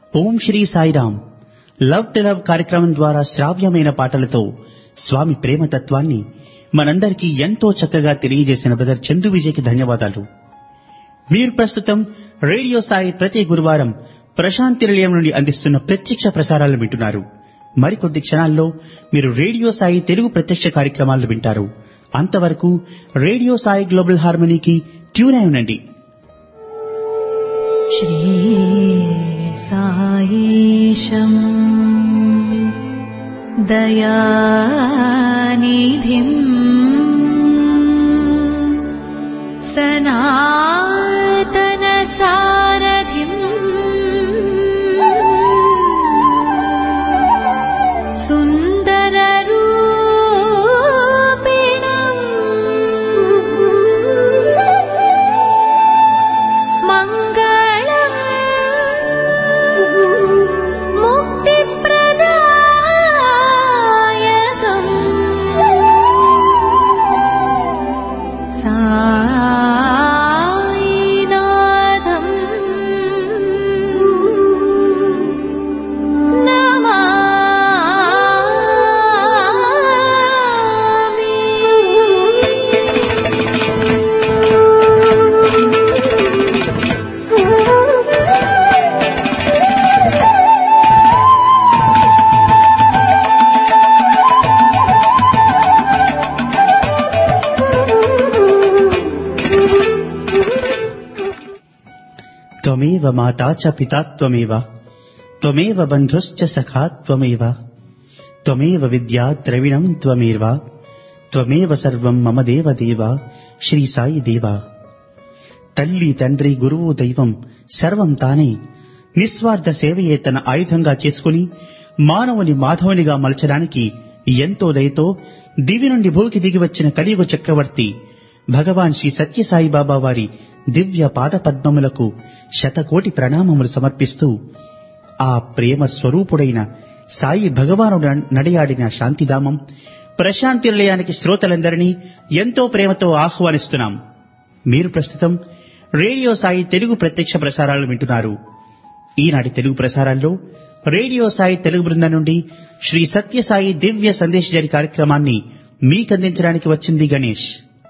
Om Shri Sairam love to love కార్యక్రమం ద్వారా శ్రావ్యమైన పాటలతో స్వామి ప్రేమతత్వాన్ని మనందరికీ ఎంతో చక్కగా తెలియజేసిన బ్రదర్ చందు విజయ్కి ధన్యవాదాలు మీరు ప్రస్తుతం రేడియో సాయి ప్రతి గురువారం ప్రశాంతి నిలయం నుండి అందిస్తున్న ప్రత్యక్ష ప్రసారాలను వింటున్నారు మరికొద్ది క్షణాల్లో మీరు రేడియో సాయి తెలుగు ప్రత్యక్ష కార్యక్రమాలను వింటారు అంతవరకు రేడియో సాయి గ్లోబల్ హార్మనీకి ట్యూన్ అయి ఉండండి श्रीसायीशम् दयानिधिम् सनातनसारथिम् सुन्दररूपिणम् मङ्गलम् मुक्तिप्रदायकम् सायिनाथम् త్వమేవ మాతా చ పితా త్వమేవ త్వమేవ బంధుశ్చ సఖా త్వమేవ త్వమేవ విద్యా ద్రవిణం త్వమేవ త్వమేవ సర్వం మమ దేవ దేవ శ్రీ సాయి దేవ తల్లి తండ్రి గురువు దైవం సర్వం తానే నిస్వార్థ సేవయే తన ఆయుధంగా చేసుకుని మానవుని మాధవునిగా మలచడానికి ఎంతో దయతో దివి నుండి భూకి దిగి వచ్చిన కలియుగ చక్రవర్తి భగవాన్ శ్రీ సత్యసాయి బాబా వారి దివ్య పాద పద్మములకు శతకోటి ప్రణామములు సమర్పిస్తూ ఆ ప్రేమ స్వరూపుడైన సాయి భగవానుడు నడియాడిన శాంతిధామం ప్రశాంతి నిలయానికి శ్రోతలందరినీ ఎంతో ప్రేమతో ఆహ్వానిస్తున్నాం మీరు ప్రస్తుతం రేడియో సాయి తెలుగు ప్రత్యక్ష ప్రసారాలు వింటున్నారు ఈనాటి తెలుగు ప్రసారాల్లో రేడియో సాయి తెలుగు బృందం నుండి శ్రీ సత్యసాయి దివ్య సందేశ్ జరి కార్యక్రమాన్ని మీకందించడానికి వచ్చింది గణేష్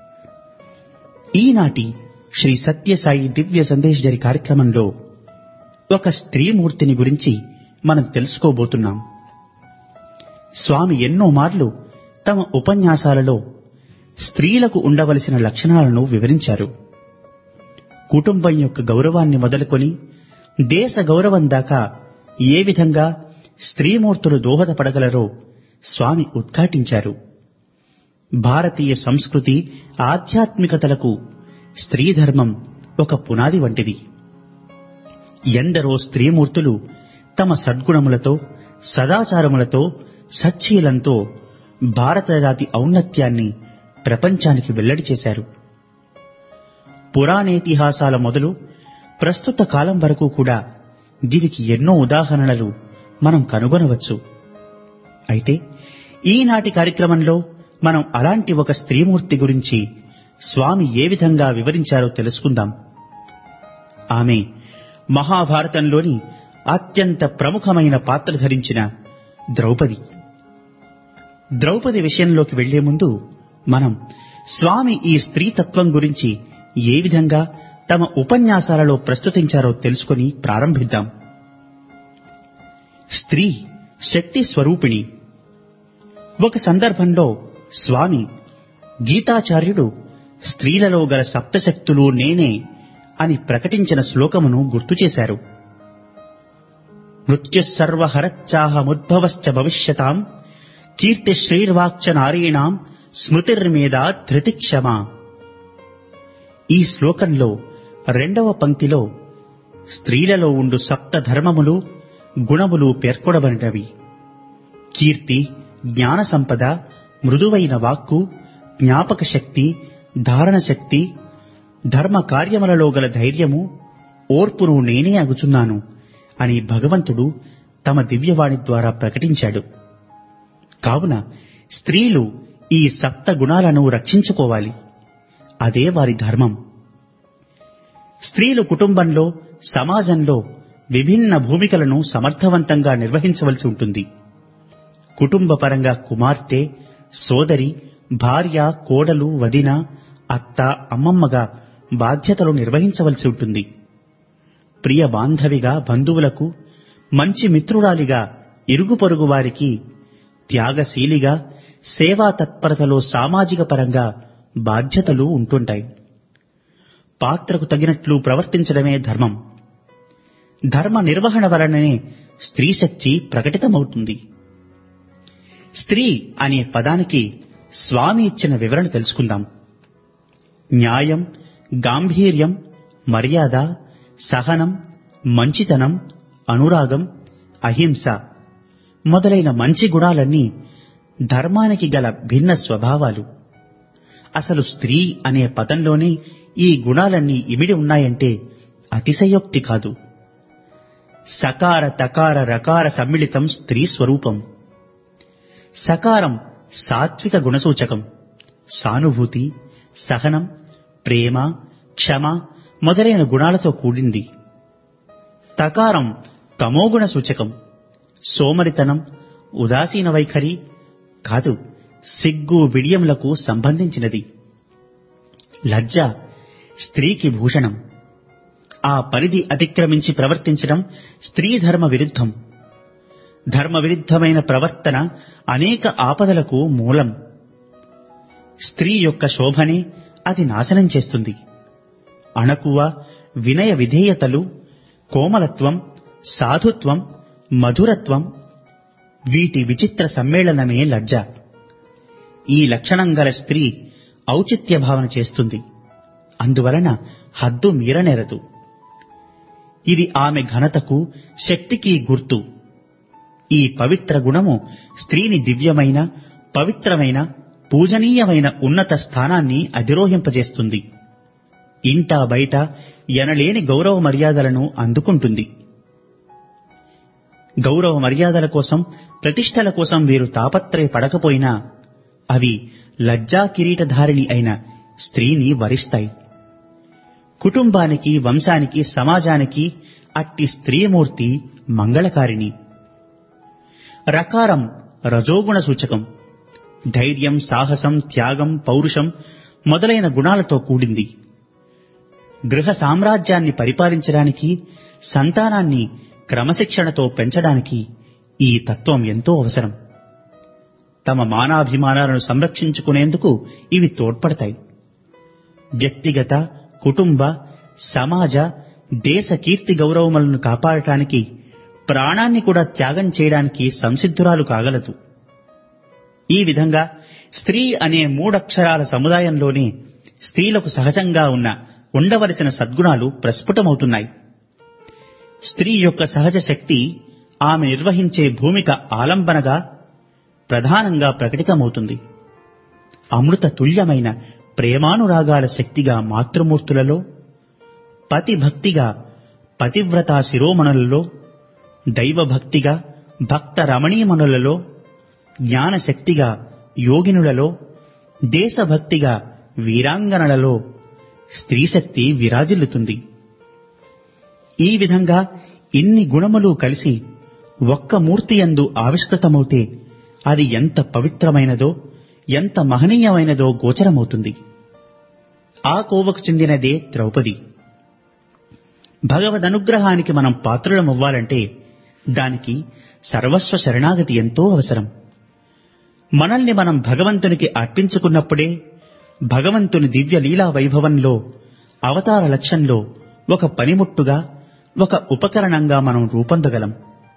ఈనాటి శ్రీ సత్యసాయి దివ్య సందేశ్ జరి కార్యక్రమంలో ఒక స్త్రీమూర్తిని గురించి మనం తెలుసుకోబోతున్నాం స్వామి ఎన్నో మార్లు తమ ఉపన్యాసాలలో స్త్రీలకు ఉండవలసిన లక్షణాలను వివరించారు కుటుంబం యొక్క గౌరవాన్ని మొదలుకొని దేశ గౌరవం దాకా ఏ విధంగా స్త్రీమూర్తులు దోహదపడగలరో స్వామి ఉద్ఘాటించారు భారతీయ సంస్కృతి ఆధ్యాత్మికతలకు స్త్రీ ధర్మం ఒక పునాది వంటిది ఎందరో స్త్రీమూర్తులు తమ సద్గుణములతో సదాచారములతో సచ్చీలంతో భారత జాతి ఔన్నత్యాన్ని ప్రపంచానికి వెల్లడి చేశారు పురాణేతిహాసాల మొదలు ప్రస్తుత కాలం వరకు కూడా దీనికి ఎన్నో ఉదాహరణలు మనం కనుగొనవచ్చు అయితే ఈనాటి కార్యక్రమంలో మనం అలాంటి ఒక స్త్రీమూర్తి గురించి స్వామి ఏ విధంగా వివరించారో తెలుసుకుందాం ఆమె మహాభారతంలోని అత్యంత ప్రముఖమైన పాత్ర ధరించిన ద్రౌపది ద్రౌపది విషయంలోకి వెళ్లే ముందు మనం స్వామి ఈ స్త్రీతత్వం గురించి ఏ విధంగా తమ ఉపన్యాసాలలో ప్రస్తుతించారో తెలుసుకొని ప్రారంభిద్దాం స్త్రీ శక్తి స్వరూపిణి ఒక సందర్భంలో స్వామి గీతాచార్యుడు స్త్రీలలో గల సప్తశక్తులు నేనే అని ప్రకటించిన శ్లోకమును గుర్తు చేశారు మృత్యుసర్వహరచ్చాహముద్భవశ్చ భవిష్యతాం కీర్తి శ్రీర్వాక్చ నారీణాం స్మృతిర్మేధా ధృతిక్షమా ఈ శ్లోకంలో రెండవ పంక్తిలో స్త్రీలలో ఉండు సప్త ధర్మములు గుణములు పేర్కొనబడినవి కీర్తి జ్ఞాన సంపద మృదువైన వాక్కు జ్ఞాపక శక్తి ధారణ శక్తి ధర్మ కార్యములలో గల ధైర్యము ఓర్పును నేనే అగుచున్నాను అని భగవంతుడు తమ దివ్యవాణి ద్వారా ప్రకటించాడు కావున స్త్రీలు ఈ సప్త గుణాలను రక్షించుకోవాలి అదే వారి ధర్మం స్త్రీలు కుటుంబంలో సమాజంలో విభిన్న భూమికలను సమర్థవంతంగా నిర్వహించవలసి ఉంటుంది కుటుంబపరంగా కుమార్తె సోదరి భార్య కోడలు వదిన అత్త అమ్మమ్మగా బాధ్యతలు నిర్వహించవలసి ఉంటుంది ప్రియ బాంధవిగా బంధువులకు మంచి మిత్రురాలిగా ఇరుగు పొరుగు వారికి త్యాగశీలిగా సేవా తత్పరతలో సామాజిక పరంగా బాధ్యతలు ఉంటుంటాయి పాత్రకు తగినట్లు ప్రవర్తించడమే ధర్మం ధర్మ నిర్వహణ వలననే స్త్రీ శక్తి ప్రకటితమవుతుంది స్త్రీ అనే పదానికి స్వామి ఇచ్చిన వివరణ తెలుసుకుందాం న్యాయం గాంభీర్యం మర్యాద సహనం మంచితనం అనురాగం అహింస మొదలైన మంచి గుణాలన్నీ ధర్మానికి గల భిన్న స్వభావాలు అసలు స్త్రీ అనే పదంలోనే ఈ గుణాలన్నీ ఇమిడి ఉన్నాయంటే అతిశయోక్తి కాదు సకార తకార రకార సమ్మిళితం స్త్రీ స్వరూపం సకారం సాత్విక గుణసూచకం సానుభూతి సహనం ప్రేమ క్షమ మొదలైన గుణాలతో కూడింది తకారం తమోగుణ సూచకం సోమరితనం ఉదాసీన వైఖరి కాదు సిగ్గు బిడియములకు సంబంధించినది లజ్జ స్త్రీకి భూషణం ఆ పరిధి అతిక్రమించి ప్రవర్తించడం స్త్రీ ధర్మ విరుద్ధం ధర్మ విరుద్ధమైన ప్రవర్తన అనేక ఆపదలకు మూలం స్త్రీ యొక్క శోభనే అది నాశనం చేస్తుంది అణకువ వినయ విధేయతలు కోమలత్వం సాధుత్వం మధురత్వం వీటి విచిత్ర సమ్మేళనమే లజ్జ ఈ లక్షణం గల స్త్రీ ఔచిత్య భావన చేస్తుంది అందువలన హద్దు మీరనేరదు ఇది ఆమె ఘనతకు శక్తికి గుర్తు ఈ పవిత్ర గుణము స్త్రీని దివ్యమైన పవిత్రమైన పూజనీయమైన ఉన్నత స్థానాన్ని అధిరోహింపజేస్తుంది ఇంటా బయట ఎనలేని గౌరవ మర్యాదలను అందుకుంటుంది గౌరవ మర్యాదల కోసం ప్రతిష్టల కోసం వీరు తాపత్రయపడకపోయినా అవి లజ్జా కిరీటధారిణి అయిన స్త్రీని వరిస్తాయి కుటుంబానికి వంశానికి సమాజానికి అట్టి స్త్రీమూర్తి మంగళకారిణి రకారం రజోగుణ సూచకం ధైర్యం సాహసం త్యాగం పౌరుషం మొదలైన గుణాలతో కూడింది గృహ సామ్రాజ్యాన్ని పరిపాలించడానికి సంతానాన్ని క్రమశిక్షణతో పెంచడానికి ఈ తత్వం ఎంతో అవసరం తమ మానాభిమానాలను సంరక్షించుకునేందుకు ఇవి తోడ్పడతాయి వ్యక్తిగత కుటుంబ సమాజ దేశ కీర్తి గౌరవములను కాపాడటానికి ప్రాణాన్ని కూడా త్యాగం చేయడానికి సంసిద్ధురాలు కాగలదు ఈ విధంగా స్త్రీ అనే మూడక్షరాల సముదాయంలోనే స్త్రీలకు సహజంగా ఉన్న ఉండవలసిన సద్గుణాలు ప్రస్ఫుటమవుతున్నాయి స్త్రీ యొక్క సహజ శక్తి ఆమె నిర్వహించే భూమిక ఆలంబనగా ప్రధానంగా ప్రకటితమవుతుంది అమృత తుల్యమైన ప్రేమానురాగాల శక్తిగా మాతృమూర్తులలో పతిభక్తిగా పతివ్రతా శిరోమణులలో దైవభక్తిగా భక్త రమణీమణులలో జ్ఞానశక్తిగా యోగినులలో దేశభక్తిగా వీరాంగనలలో స్త్రీశక్తి విరాజిల్లుతుంది ఈ విధంగా ఇన్ని గుణములు కలిసి ఒక్క మూర్తి యందు ఆవిష్కృతమవుతే అది ఎంత పవిత్రమైనదో ఎంత మహనీయమైనదో గోచరమవుతుంది ఆ కోవకు చెందినదే ద్రౌపది భగవదనుగ్రహానికి మనం పాత్రులమవ్వాలంటే దానికి సర్వస్వ శరణాగతి ఎంతో అవసరం మనల్ని మనం భగవంతునికి అర్పించుకున్నప్పుడే భగవంతుని దివ్య లీలా వైభవంలో అవతార లక్ష్యంలో ఒక పనిముట్టుగా ఒక ఉపకరణంగా మనం రూపొందగలం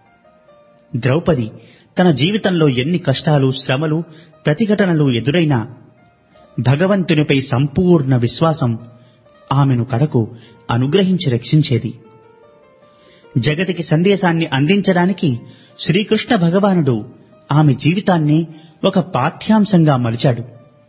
ద్రౌపది తన జీవితంలో ఎన్ని కష్టాలు శ్రమలు ప్రతిఘటనలు ఎదురైనా భగవంతునిపై సంపూర్ణ విశ్వాసం ఆమెను కడకు అనుగ్రహించి రక్షించేది జగతికి సందేశాన్ని అందించడానికి శ్రీకృష్ణ భగవానుడు ఆమె జీవితాన్ని ఒక పాఠ్యాంశంగా మలిచాడు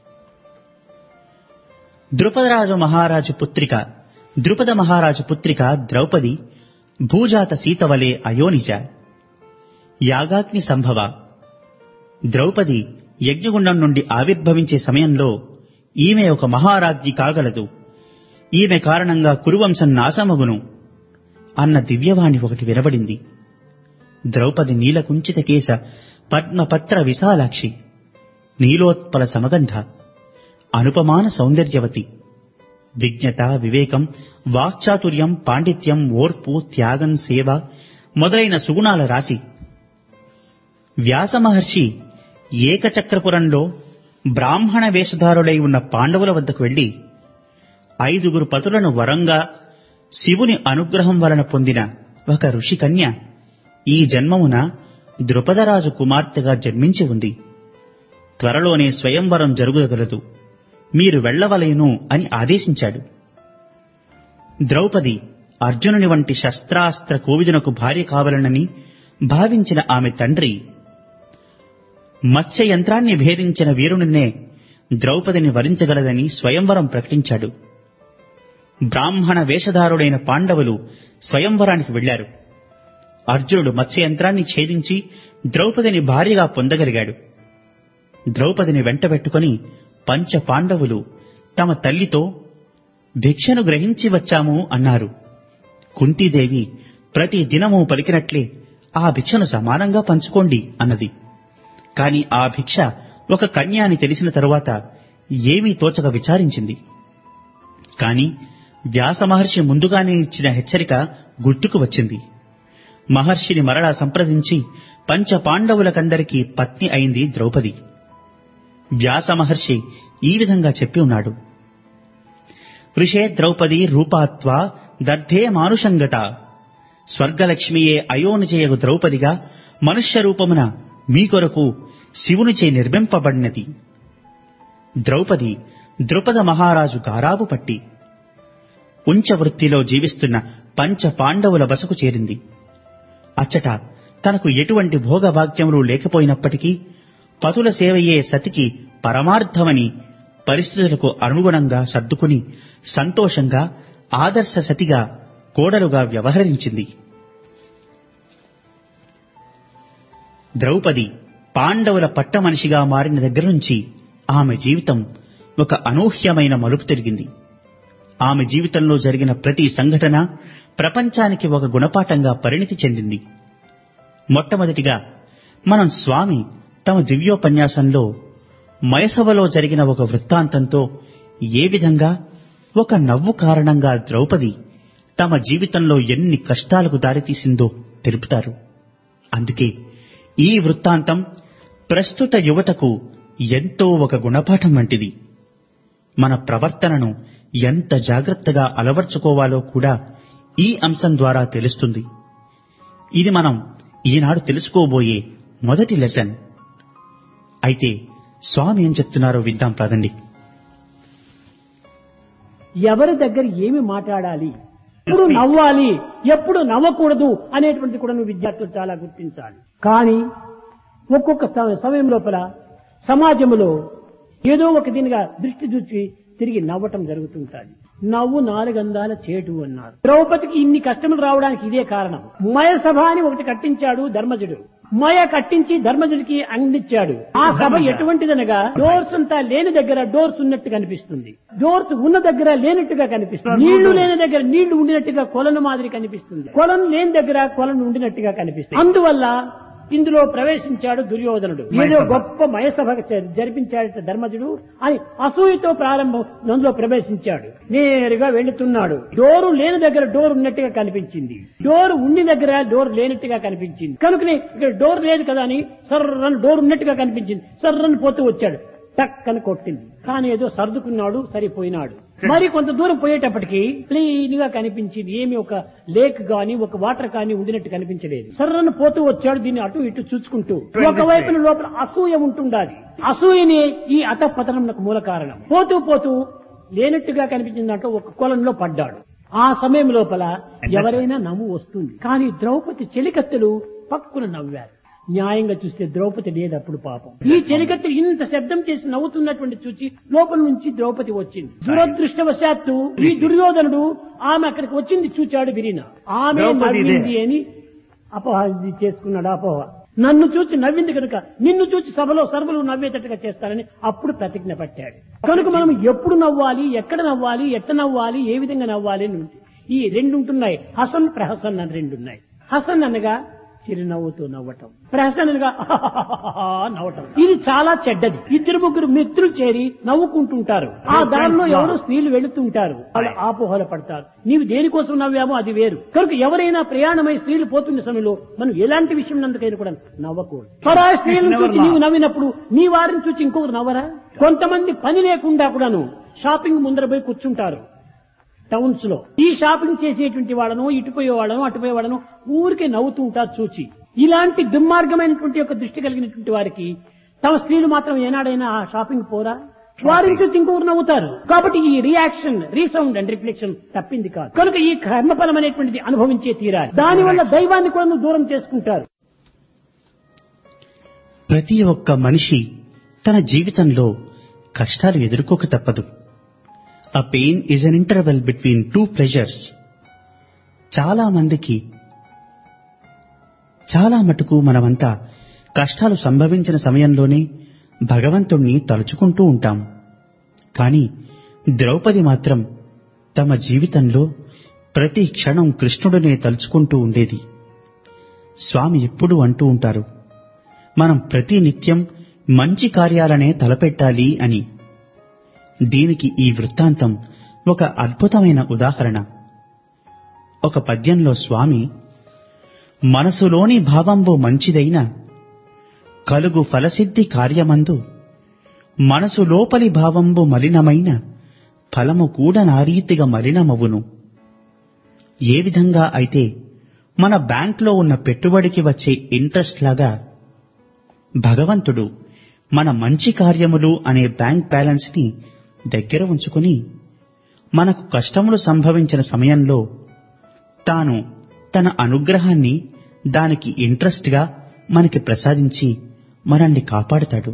ద్రుపదరాజు మహారాజు పుత్రిక ద్రుపద మహారాజు పుత్రిక ద్రౌపది భూజాత సీతవలే అయోనిజ యాగాగ్ని సంభవ ద్రౌపది యజ్ఞగుండం నుండి ఆవిర్భవించే సమయంలో ఈమె ఒక మహారాజ్ఞి కాగలదు ఈమె కారణంగా కురువంశం నాశమగును అన్న దివ్యవాణి ఒకటి వినబడింది ద్రౌపది నీలకుంచిత కేశ పద్మపత్ర విశాలాక్షి నీలోత్పల సమగంధ అనుపమాన సౌందర్యవతి విజ్ఞత వివేకం వాక్చాతుర్యం పాండిత్యం ఓర్పు త్యాగం సేవ మొదలైన సుగుణాల రాశి వ్యాస మహర్షి ఏకచక్రపురంలో బ్రాహ్మణ వేషధారులై ఉన్న పాండవుల వద్దకు వెళ్లి ఐదుగురు పతులను వరంగా శివుని అనుగ్రహం వలన పొందిన ఒక ఋషి కన్య ఈ జన్మమున ద్రుపదరాజు కుమార్తెగా జన్మించి ఉంది త్వరలోనే స్వయంవరం జరుగుగలదు మీరు వెళ్లవలేను అని ఆదేశించాడు ద్రౌపది అర్జునుని వంటి శస్త్రాస్త్ర కోవిదునకు భార్య కావాలనని భావించిన ఆమె తండ్రి మత్స్య యంత్రాన్ని భేదించిన వీరునినే ద్రౌపదిని వరించగలదని స్వయంవరం ప్రకటించాడు బ్రాహ్మణ వేషధారుడైన పాండవులు స్వయంవరానికి వెళ్లారు అర్జునుడు మత్స్యయంత్రాన్ని ఛేదించి ద్రౌపదిని భార్యగా పొందగలిగాడు ద్రౌపదిని వెంటబెట్టుకుని పంచ పాండవులు తమ తల్లితో భిక్షను గ్రహించి వచ్చాము అన్నారు కుంతీదేవి ప్రతి దినము పలికినట్లే ఆ భిక్షను సమానంగా పంచుకోండి అన్నది కాని ఆ భిక్ష ఒక కన్య అని తెలిసిన తరువాత ఏమీ తోచక విచారించింది కాని వ్యాస మహర్షి ముందుగానే ఇచ్చిన హెచ్చరిక గుర్తుకు వచ్చింది మహర్షిని మరలా సంప్రదించి పంచ పాండవులకందరికీ పత్ని అయింది ద్రౌపది వ్యాస మహర్షి ఈ విధంగా చెప్పి ఉన్నాడు వృషే ద్రౌపది రూపాత్వా దర్ధే మానుషంగత స్వర్గలక్ష్మియే అయోనిచేయగు ద్రౌపదిగా మనుష్య రూపమున మీ కొరకు శివునిచే నిర్మింపబడినది ద్రౌపది ద్రుపద మహారాజు గారాబు పట్టి ఉంచవృత్తిలో జీవిస్తున్న పంచ పాండవుల బసకు చేరింది అచ్చట తనకు ఎటువంటి భోగభాగ్యములు లేకపోయినప్పటికీ పతుల సేవయే సతికి పరమార్థమని పరిస్థితులకు అనుగుణంగా సర్దుకుని సంతోషంగా ఆదర్శ సతిగా కోడలుగా వ్యవహరించింది ద్రౌపది పాండవుల పట్టమనిషిగా మారిన దగ్గర నుంచి ఆమె జీవితం ఒక అనూహ్యమైన మలుపు తిరిగింది ఆమె జీవితంలో జరిగిన ప్రతి సంఘటన ప్రపంచానికి ఒక గుణపాఠంగా పరిణితి చెందింది మొట్టమొదటిగా మనం స్వామి తమ దివ్యోపన్యాసంలో మయసభలో జరిగిన ఒక వృత్తాంతంతో ఏ విధంగా ఒక నవ్వు కారణంగా ద్రౌపది తమ జీవితంలో ఎన్ని కష్టాలకు దారితీసిందో తెలుపుతారు అందుకే ఈ వృత్తాంతం ప్రస్తుత యువతకు ఎంతో ఒక గుణపాఠం వంటిది మన ప్రవర్తనను ఎంత జాగ్రత్తగా అలవర్చుకోవాలో కూడా ఈ అంశం ద్వారా తెలుస్తుంది ఇది మనం ఈనాడు తెలుసుకోబోయే మొదటి లెసన్ అయితే స్వామి ఏం చెప్తున్నారో విద్దాం పదండి ఎవరి దగ్గర ఏమి మాట్లాడాలి ఎప్పుడు నవ్వాలి ఎప్పుడు నవ్వకూడదు అనేటువంటి కూడా నువ్వు విద్యార్థులు చాలా గుర్తించాలి కానీ ఒక్కొక్క స- సమయం లోపల సమాజంలో ఏదో ఒక దీనిగా దృష్టి చూచి తిరిగి నవ్వటం జరుగుతుంటుంది నవ్వు నాలుగందాల చేటు అన్నారు ద్రౌపదికి ఇన్ని కష్టములు రావడానికి ఇదే కారణం మయ సభ అని ఒకటి కట్టించాడు ధర్మజుడు మయ కట్టించి ధర్మజుడికి అందించాడు ఆ సభ ఎటువంటిదనగా డోర్స్ అంతా లేని దగ్గర డోర్స్ ఉన్నట్టు కనిపిస్తుంది డోర్స్ ఉన్న దగ్గర లేనట్టుగా కనిపిస్తుంది నీళ్లు లేని దగ్గర నీళ్లు ఉండినట్టుగా కొలను మాదిరి కనిపిస్తుంది కొలను లేని దగ్గర కొలను ఉండినట్టుగా కనిపిస్తుంది అందువల్ల ఇందులో ప్రవేశించాడు దుర్యోధనుడు ఏదో గొప్ప మయసభ జరిపించాడు ధర్మజుడు అని అసూయతో ప్రారంభం అందులో ప్రవేశించాడు నేరుగా వెళుతున్నాడు డోరు లేని దగ్గర డోర్ ఉన్నట్టుగా కనిపించింది డోర్ ఉండి దగ్గర డోర్ లేనట్టుగా కనిపించింది కనుకనే ఇక్కడ డోర్ లేదు కదా అని సర్రని డోర్ ఉన్నట్టుగా కనిపించింది సర్రని పోతూ వచ్చాడు టక్కని కొట్టింది కానీ ఏదో సర్దుకున్నాడు సరిపోయినాడు మరి కొంత దూరం పోయేటప్పటికి క్లీన్ గా కనిపించింది ఏమి ఒక లేక్ గాని ఒక వాటర్ కానీ ఉండినట్టు కనిపించలేదు సర్రను పోతూ వచ్చాడు దీన్ని అటు ఇటు చూసుకుంటూ ఒకవైపున లోపల అసూయ ఉంటుండాలి అసూయని ఈ అతపతనంకు మూల కారణం పోతూ పోతూ లేనట్టుగా కనిపించిన దాంట్లో ఒక కొలంలో పడ్డాడు ఆ సమయం లోపల ఎవరైనా నవ్వు వస్తుంది కానీ ద్రౌపది చెలికత్తెలు పక్కున నవ్వారు న్యాయంగా చూస్తే ద్రౌపది లేదు అప్పుడు పాపం ఈ చెలికత్తె ఇంత శబ్దం చేసి నవ్వుతున్నటువంటి చూచి లోపల నుంచి ద్రౌపది వచ్చింది దురదృష్టవశాత్తు ఈ దుర్యోధనుడు ఆమె అక్కడికి వచ్చింది చూచాడు విరిన ఆమె ద్రౌపది ఇదే. నవ్వింది అని అపోహ ఇది చేసుకున్నాడు అపోహ నన్ను చూచి నవ్వింది కనుక నిన్ను చూచి సభలో సర్వలు నవ్వేటట్టుగా చేస్తానని అప్పుడు ప్రతిజ్ఞ పట్టాడు కనుక మనం ఎప్పుడు నవ్వాలి ఎక్కడ నవ్వాలి ఎట్ట నవ్వాలి ఏ విధంగా నవ్వాలి అని ఉంది ఈ రెండు ఉంటున్నాయి హసన్ ప్రహసన్ అని రెండు ఉన్నాయి హసన్ అనగా చిరునవ్వుతూ నవ్వటం ప్రహసన్ అనగా నవ్వటం ఇది చాలా చెడ్డది ఇద్దరు ముగ్గురు మిత్రులు చేరి నవ్వుకుంటుంటారు ఆ దారిలో ఎవరో స్త్రీలు వెళుతుంటారు వాళ్ళు ఆపోహల పడతారు నీవు దేనికోసం నవ్వామో అది వేరు కనుక ఎవరైనా ప్రయాణమై స్త్రీలు పోతున్న సమయంలో మనం ఎలాంటి విషయం నందుకైనా కూడా నవ్వకూడదు పరాయి స్త్రీలను చూసి నీవు నవ్వినప్పుడు నీ వారిని చూసి ఇంకొకరు నవ్వరా కొంతమంది పని లేకుండా కూడాను షాపింగ్ ముందర పోయి కూర్చుంటారు టౌన్స్ లో ఈ షాపింగ్ చేసేటువంటి వాళ్ళను ఇటుపోయే వాళ్ళను అటుపోయే వాళ్ళను ఊరికే నవ్వుతూ ఉంటారు చూచి ఇలాంటి దుర్మార్గమైనటువంటి యొక్క దృష్టి కలిగినటువంటి వారికి తమ స్త్రీలు మాత్రం ఏనాడైనా ఆ షాపింగ్ పోరా వారిని చూసి ఇంకొకరు నవ్వుతారు కాబట్టి ఈ రియాక్షన్ రీసౌండ్ అండ్ రిఫ్లెక్షన్ తప్పింది కాదు కనుక ఈ కర్మఫలం అనేటువంటిది అనుభవించే తీరాలి దానివల్ల దైవాన్ని కూడా నువ్వు దూరం చేసుకుంటారు ప్రతి ఒక్క మనిషి తన జీవితంలో కష్టాలు ఎదుర్కోక తప్పదు a pain is an interval between two pleasures చాలా మందికి చాలా మటుకు మనమంతా కష్టాలు సంభవించిన సమయంలోనే భగవంతుణ్ణి తలుచుకుంటూ ఉంటాం కానీ ద్రౌపది మాత్రం తమ జీవితంలో ప్రతి క్షణం కృష్ణుడినే తలుచుకుంటూ ఉండేది స్వామి ఎప్పుడూ అంటూ ఉంటారు మనం ప్రతి నిత్యం మంచి కార్యాలనే తలపెట్టాలి అని దీనికి ఈ వృత్తాంతం ఒక అద్భుతమైన ఉదాహరణ ఒక పద్యంలో స్వామి మనసులోని భావంబు మంచిదైన కలుగు ఫలసిద్ధి కార్యమందు మనసు లోపలి భావంబు మలినమైన ఫలము కూడా నారీతిగా మలినమవును ఏ విధంగా అయితే మన బ్యాంక్లో ఉన్న పెట్టుబడికి వచ్చే ఇంట్రెస్ట్ లాగా భగవంతుడు మన మంచి కార్యములు అనే బ్యాంక్ బ్యాలెన్స్ ని దగ్గర ఉంచుకుని మనకు కష్టములు సంభవించిన సమయంలో తాను తన అనుగ్రహాన్ని దానికి ఇంట్రెస్ట్ గా మనకి ప్రసాదించి మనల్ని కాపాడుతాడు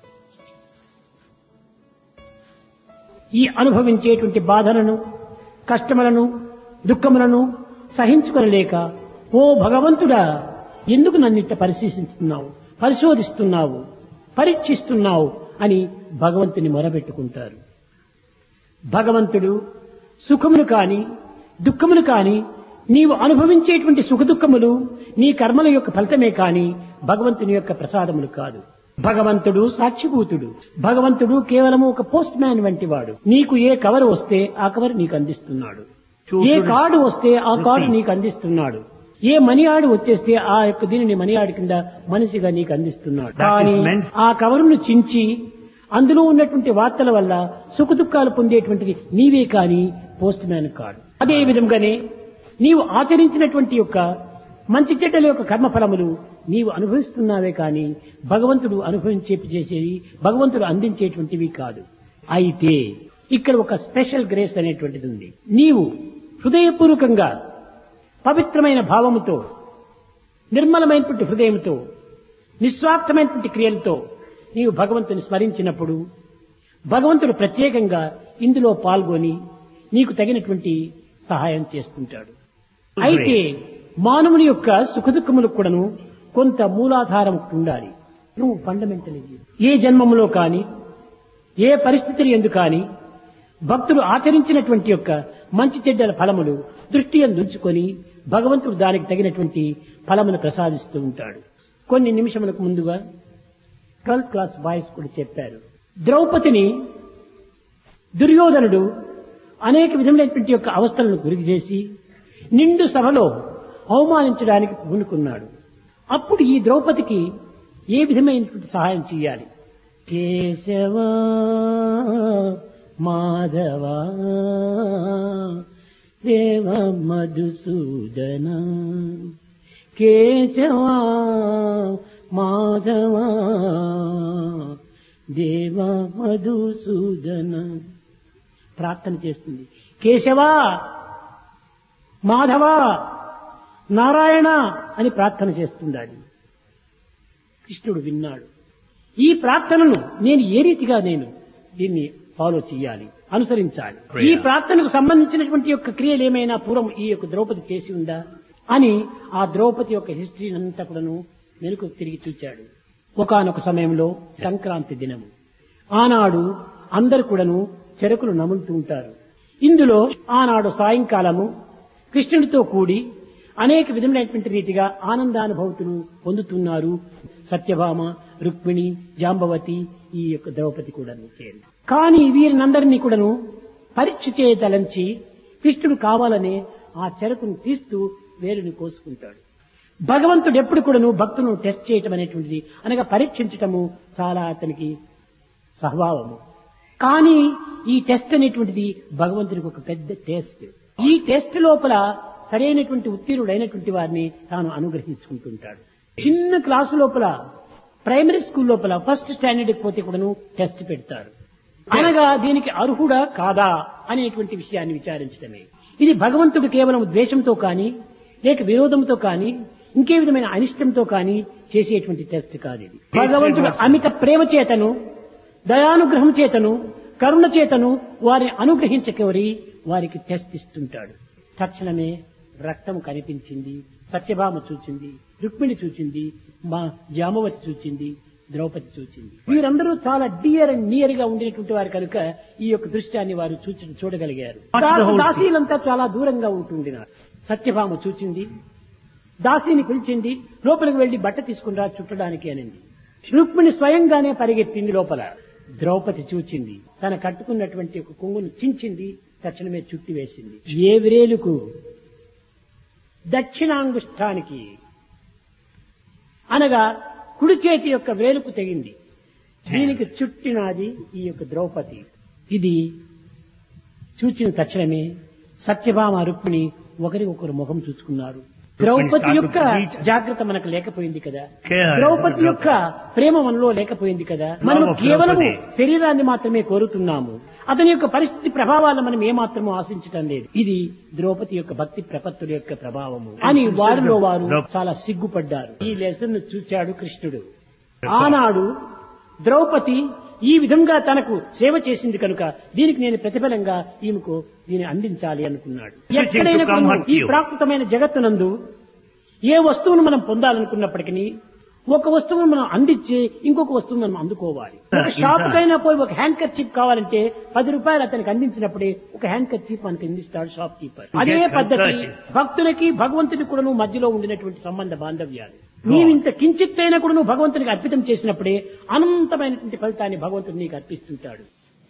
ఈ అనుభవించేటువంటి బాధలను కష్టములను దుఃఖములను సహించుకొనలేక ఓ భగవంతుడా ఎందుకు నన్నిట్ట పరిశీలిస్తున్నావు పరిశోధిస్తున్నావు పరీక్షిస్తున్నావు అని భగవంతుని మొరబెట్టుకుంటారు భగవంతుడు సుఖములు కాని దుఃఖములు కాని నీవు అనుభవించేటువంటి సుఖదుఖములు నీ కర్మల యొక్క ఫలితమే కాని భగవంతుని యొక్క ప్రసాదములు కాదు భగవంతుడు సాక్షిభూతుడు భగవంతుడు కేవలము ఒక పోస్ట్ మ్యాన్ వంటి వాడు నీకు ఏ కవర్ వస్తే ఆ కవర్ నీకు అందిస్తున్నాడు ఏ కార్డు వస్తే ఆ కార్డు నీకు అందిస్తున్నాడు ఏ మనీ ఆడు వచ్చేస్తే ఆ యొక్క దీనిని మనీ ఆడి కింద మనిషిగా నీకు అందిస్తున్నాడు That is కానీ meant- ఆ కవరును చించి అందులో ఉన్నటువంటి వార్తల వల్ల సుఖదుఖాలు పొందేటువంటిది నీవే కాని పోస్ట్ మ్యాన్ కాడు అదే విధంగానే నీవు ఆచరించినటువంటి యొక్క మంచి చెడ్డల యొక్క కర్మఫలములు నీవు అనుభవిస్తున్నావే కాని భగవంతుడు అనుభవించే చేసేది భగవంతుడు అందించేటువంటివి కాదు అయితే ఇక్కడ ఒక స్పెషల్ గ్రేస్ అనేటువంటిది ఉంది నీవు హృదయపూర్వకంగా పవిత్రమైన భావముతో నిర్మలమైనటువంటి హృదయంతో నిస్వార్థమైనటువంటి క్రియలతో నీవు భగవంతుని స్మరించినప్పుడు భగవంతుడు ప్రత్యేకంగా ఇందులో పాల్గొని నీకు తగినటువంటి సహాయం చేస్తుంటాడు అయితే మానవుని యొక్క సుఖదుఖములకు కూడాను కొంత మూలాధారం ఉండాలి నువ్వు ఫండమెంటల్ ఏ జన్మములో కాని ఏ పరిస్థితులు ఎందు కాని భక్తులు ఆచరించినటువంటి యొక్క మంచి చెడ్డల ఫలములు దృష్టి ఉంచుకొని భగవంతుడు దానికి తగినటువంటి ఫలమును ప్రసాదిస్తూ ఉంటాడు కొన్ని నిమిషములకు ముందుగా ట్వెల్త్ క్లాస్ బాయ్స్ కూడా చెప్పారు ద్రౌపదిని దుర్యోధనుడు అనేక విధములైనటువంటి యొక్క అవస్థలను గురి చేసి నిండు సభలో అవమానించడానికి పూనుకున్నాడు అప్పుడు ఈ ద్రౌపదికి ఏ విధమైనటువంటి సహాయం చేయాలి కేశవా మాధవా దేవ మధుసూదన కేశవా మాధవా దేవ మధుసూదన ప్రార్థన చేస్తుంది కేశవా మాధవ నారాయణ అని ప్రార్థన చేస్తుండాలి కృష్ణుడు విన్నాడు ఈ ప్రార్థనను నేను ఏ రీతిగా నేను దీన్ని ఫాలో చేయాలి అనుసరించాలి ఈ ప్రార్థనకు సంబంధించినటువంటి యొక్క క్రియలు ఏమైనా పూర్వం ఈ యొక్క ద్రౌపది చేసి ఉందా అని ఆ ద్రౌపది యొక్క హిస్టరీ అంతా కూడాను వెనుక తిరిగి చూచాడు ఒకానొక సమయంలో సంక్రాంతి దినము ఆనాడు అందరు కూడాను చెరుకులు నములుతూ ఉంటారు ఇందులో ఆనాడు సాయంకాలము కృష్ణుడితో కూడి అనేక విధమైనటువంటి రీతిగా ఆనందానుభూతులు పొందుతున్నారు సత్యభామ రుక్మిణి జాంబవతి ఈ యొక్క ద్రౌపది కూడా చేరి కానీ వీరినందరినీ కూడాను పరీక్ష చేయదలంచి కృష్ణుడు కావాలనే ఆ చెరకును తీస్తూ వేరుని కోసుకుంటాడు భగవంతుడు ఎప్పుడు కూడాను భక్తును టెస్ట్ చేయటం అనేటువంటిది అనగా పరీక్షించటము చాలా అతనికి స్వభావము కానీ ఈ టెస్ట్ అనేటువంటిది భగవంతుడికి ఒక పెద్ద టెస్ట్ ఈ టెస్ట్ లోపల సరైనటువంటి ఉత్తీర్ణుడైనటువంటి వారిని తాను అనుగ్రహించుకుంటుంటాడు చిన్న క్లాసు లోపల ప్రైమరీ స్కూల్ లోపల ఫస్ట్ స్టాండర్డ్కి పోతే కూడాను టెస్ట్ పెడతారు అనగా దీనికి అర్హుడా కాదా అనేటువంటి విషయాన్ని విచారించడమే ఇది భగవంతుడు కేవలం ద్వేషంతో కానీ లేక విరోధంతో కానీ ఇంకే విధమైన అనిష్టంతో కానీ చేసేటువంటి టెస్ట్ కాదు ఇది భగవంతుడు అమిత ప్రేమ చేతను దయానుగ్రహం చేతను కరుణ చేతను వారిని అనుగ్రహించకోరి వారికి టెస్ట్ ఇస్తుంటాడు తక్షణమే రక్తం కనిపించింది సత్యభామ చూచింది రుక్మిణి చూచింది మా జామవతి చూచింది ద్రౌపది చూచింది వీరందరూ చాలా డియర్ అండ్ నియర్ గా ఉండేటువంటి వారు కనుక ఈ యొక్క దృశ్యాన్ని వారు చూచి చూడగలిగారు దాసు- దాసీలంతా చాలా దూరంగా ఉంటుండినారు సత్యభామ చూచింది దాసిని పిలిచింది లోపలికి వెళ్లి బట్ట తీసుకుని చుట్టడానికి అనింది రుక్మిణి స్వయంగానే పరిగెత్తింది లోపల ద్రౌపది చూచింది తన కట్టుకున్నటువంటి ఒక కొంగును చించింది తక్షణమే చుట్టి వేసింది ఏ విరేలుకు దక్షిణాంగుష్టానికి అనగా కుడి చేతి యొక్క వేలుకు తెగింది దీనికి చుట్టినది ఈ యొక్క ద్రౌపది ఇది చూచిన తక్షణమే సత్యభామ రుక్మిణి ఒకరి ఒకరు ముఖం చూసుకున్నారు ద్రౌపది యొక్క జాగ్రత్త మనకు లేకపోయింది కదా ద్రౌపది యొక్క ప్రేమ మనలో లేకపోయింది కదా మనం కేవలం శరీరాన్ని మాత్రమే కోరుతున్నాము అతని యొక్క పరిస్థితి ప్రభావాలను మనం ఏమాత్రము ఆశించటం లేదు ఇది ద్రౌపది యొక్క భక్తి ప్రపత్తుల యొక్క ప్రభావము అని వారిలో వారు చాలా సిగ్గుపడ్డారు ఈ లెసన్ చూచాడు కృష్ణుడు ఆనాడు ద్రౌపది ఈ విధంగా తనకు సేవ చేసింది కనుక దీనికి నేను ప్రతిఫలంగా ఈమెకు దీన్ని అందించాలి అనుకున్నాడు ఎక్కడైనా కూడా ఈ ప్రాకృతమైన జగత్తునందు ఏ వస్తువును మనం పొందాలనుకున్నప్పటికీ ఒక వస్తువును మనం అందించి ఇంకొక వస్తువును మనం అందుకోవాలి ఒక షాప్ కైనా పోయి ఒక హ్యాండ్ కర్చీప్ కావాలంటే పది రూపాయలు అతనికి అందించినప్పుడే ఒక హ్యాండ్ కర్చీప్ మనకి అందిస్తాడు షాప్ కీపర్ అదే పద్ధతి భక్తులకి భగవంతుడి కూడా మధ్యలో ఉండినటువంటి సంబంధ బాంధవ్యాలు నీవు ఇంత కించిత్తైనా కూడా నువ్వు భగవంతునికి అర్పితం చేసినప్పుడే అనంతమైనటువంటి ఫలితాన్ని భగవంతుడు నీకు అర్పిస్తుంటాడు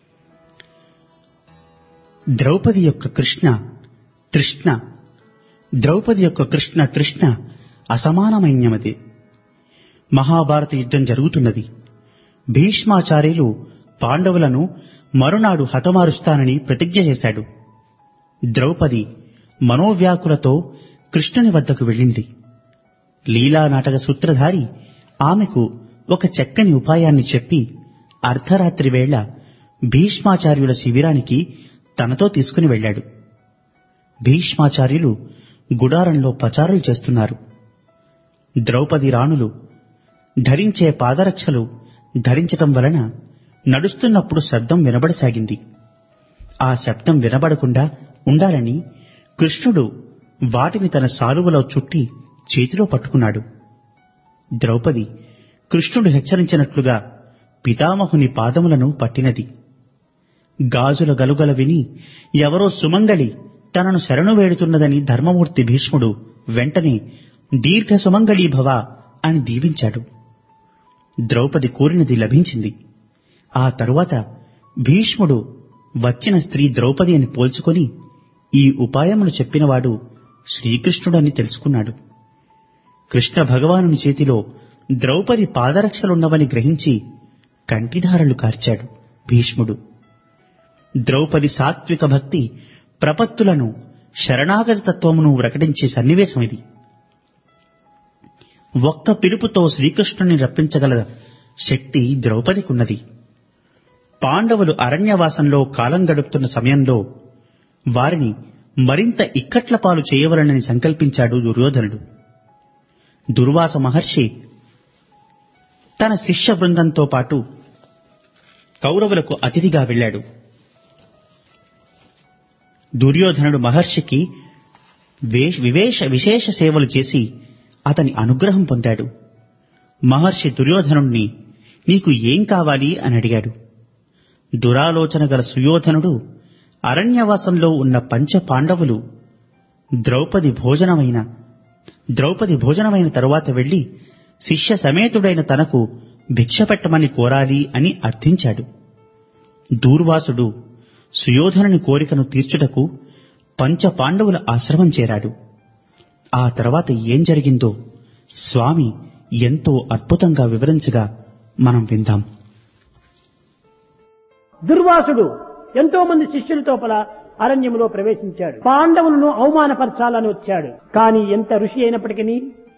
ద్రౌపది యొక్క కృష్ణ తృష్ణ ద్రౌపది యొక్క కృష్ణ తృష్ణ అసమానమైనది మహాభారత యుద్ధం జరుగుతున్నది భీష్మాచార్యులు పాండవులను మరునాడు హతమారుస్తానని ప్రతిజ్ఞ చేశాడు ద్రౌపది మనోవ్యాకులతో కృష్ణుని వద్దకు వెళ్ళింది లీలా నాటక సూత్రధారి ఆమెకు ఒక చక్కని ఉపాయాన్ని చెప్పి అర్ధరాత్రి వేళ భీష్మాచార్యుల శిబిరానికి తనతో తీసుకుని వెళ్ళాడు భీష్మాచార్యులు గుడారంలో పచారులు చేస్తున్నారు ద్రౌపది రాణులు ధరించే పాదరక్షలు ధరించటం వలన నడుస్తున్నప్పుడు శబ్దం వినబడసాగింది ఆ శబ్దం వినబడకుండా ఉండాలని కృష్ణుడు వాటిని తన సాలువలో చుట్టి చేతిలో పట్టుకున్నాడు ద్రౌపది కృష్ణుడు హెచ్చరించినట్లుగా పితామహుని పాదములను పట్టినది గాజుల గలుగల విని ఎవరో సుమంగళి తనను శరణు వేడుతున్నదని ధర్మమూర్తి భీష్ముడు వెంటనే దీర్ఘ సుమంగళీ భవ అని దీవించాడు ద్రౌపది కోరినది లభించింది ఆ తరువాత భీష్ముడు వచ్చిన స్త్రీ ద్రౌపది అని పోల్చుకొని ఈ ఉపాయములు చెప్పినవాడు శ్రీకృష్ణుడని తెలుసుకున్నాడు కృష్ణ భగవానుని చేతిలో ద్రౌపది పాదరక్షలున్నవని గ్రహించి కంటిధారలు కార్చాడు భీష్ముడు ద్రౌపది సాత్విక భక్తి ప్రపత్తులను శరణాగత తత్వమును ప్రకటించే సన్నివేశం ఇది ఒక్క పిలుపుతో శ్రీకృష్ణుని రప్పించగల శక్తి ద్రౌపదికున్నది పాండవులు అరణ్యవాసంలో కాలం గడుపుతున్న సమయంలో వారిని మరింత ఇక్కట్ల పాలు చేయవలనని సంకల్పించాడు దుర్యోధనుడు దుర్వాస మహర్షి తన శిష్య బృందంతో పాటు కౌరవులకు అతిథిగా వెళ్ళాడు దుర్యోధనుడు మహర్షికి వే- వివేష విశేష సేవలు చేసి అతని అనుగ్రహం పొందాడు మహర్షి దుర్యోధనుణ్ణి నీకు ఏం కావాలి అని అడిగాడు దురాలోచన గల సుయోధనుడు అరణ్యవాసంలో ఉన్న పంచ పాండవులు ద్రౌపది భోజనమైన ద్రౌపది భోజనమైన తరువాత వెళ్లి శిష్య సమేతుడైన తనకు భిక్ష పెట్టమని కోరాలి అని అర్థించాడు దూర్వాసుడు సుయోధనుని కోరికను తీర్చుటకు పంచ పాండవుల ఆశ్రమం చేరాడు ఆ తర్వాత ఏం జరిగిందో స్వామి ఎంతో అద్భుతంగా వివరించగా మనం విందాం దుర్వాసుడు ఎంతో మంది శిష్యులతో పల అరణ్యంలో ప్రవేశించాడు పాండవులను అవమానపరచాలని వచ్చాడు కానీ ఎంత ఋషి అయినప్పటికీ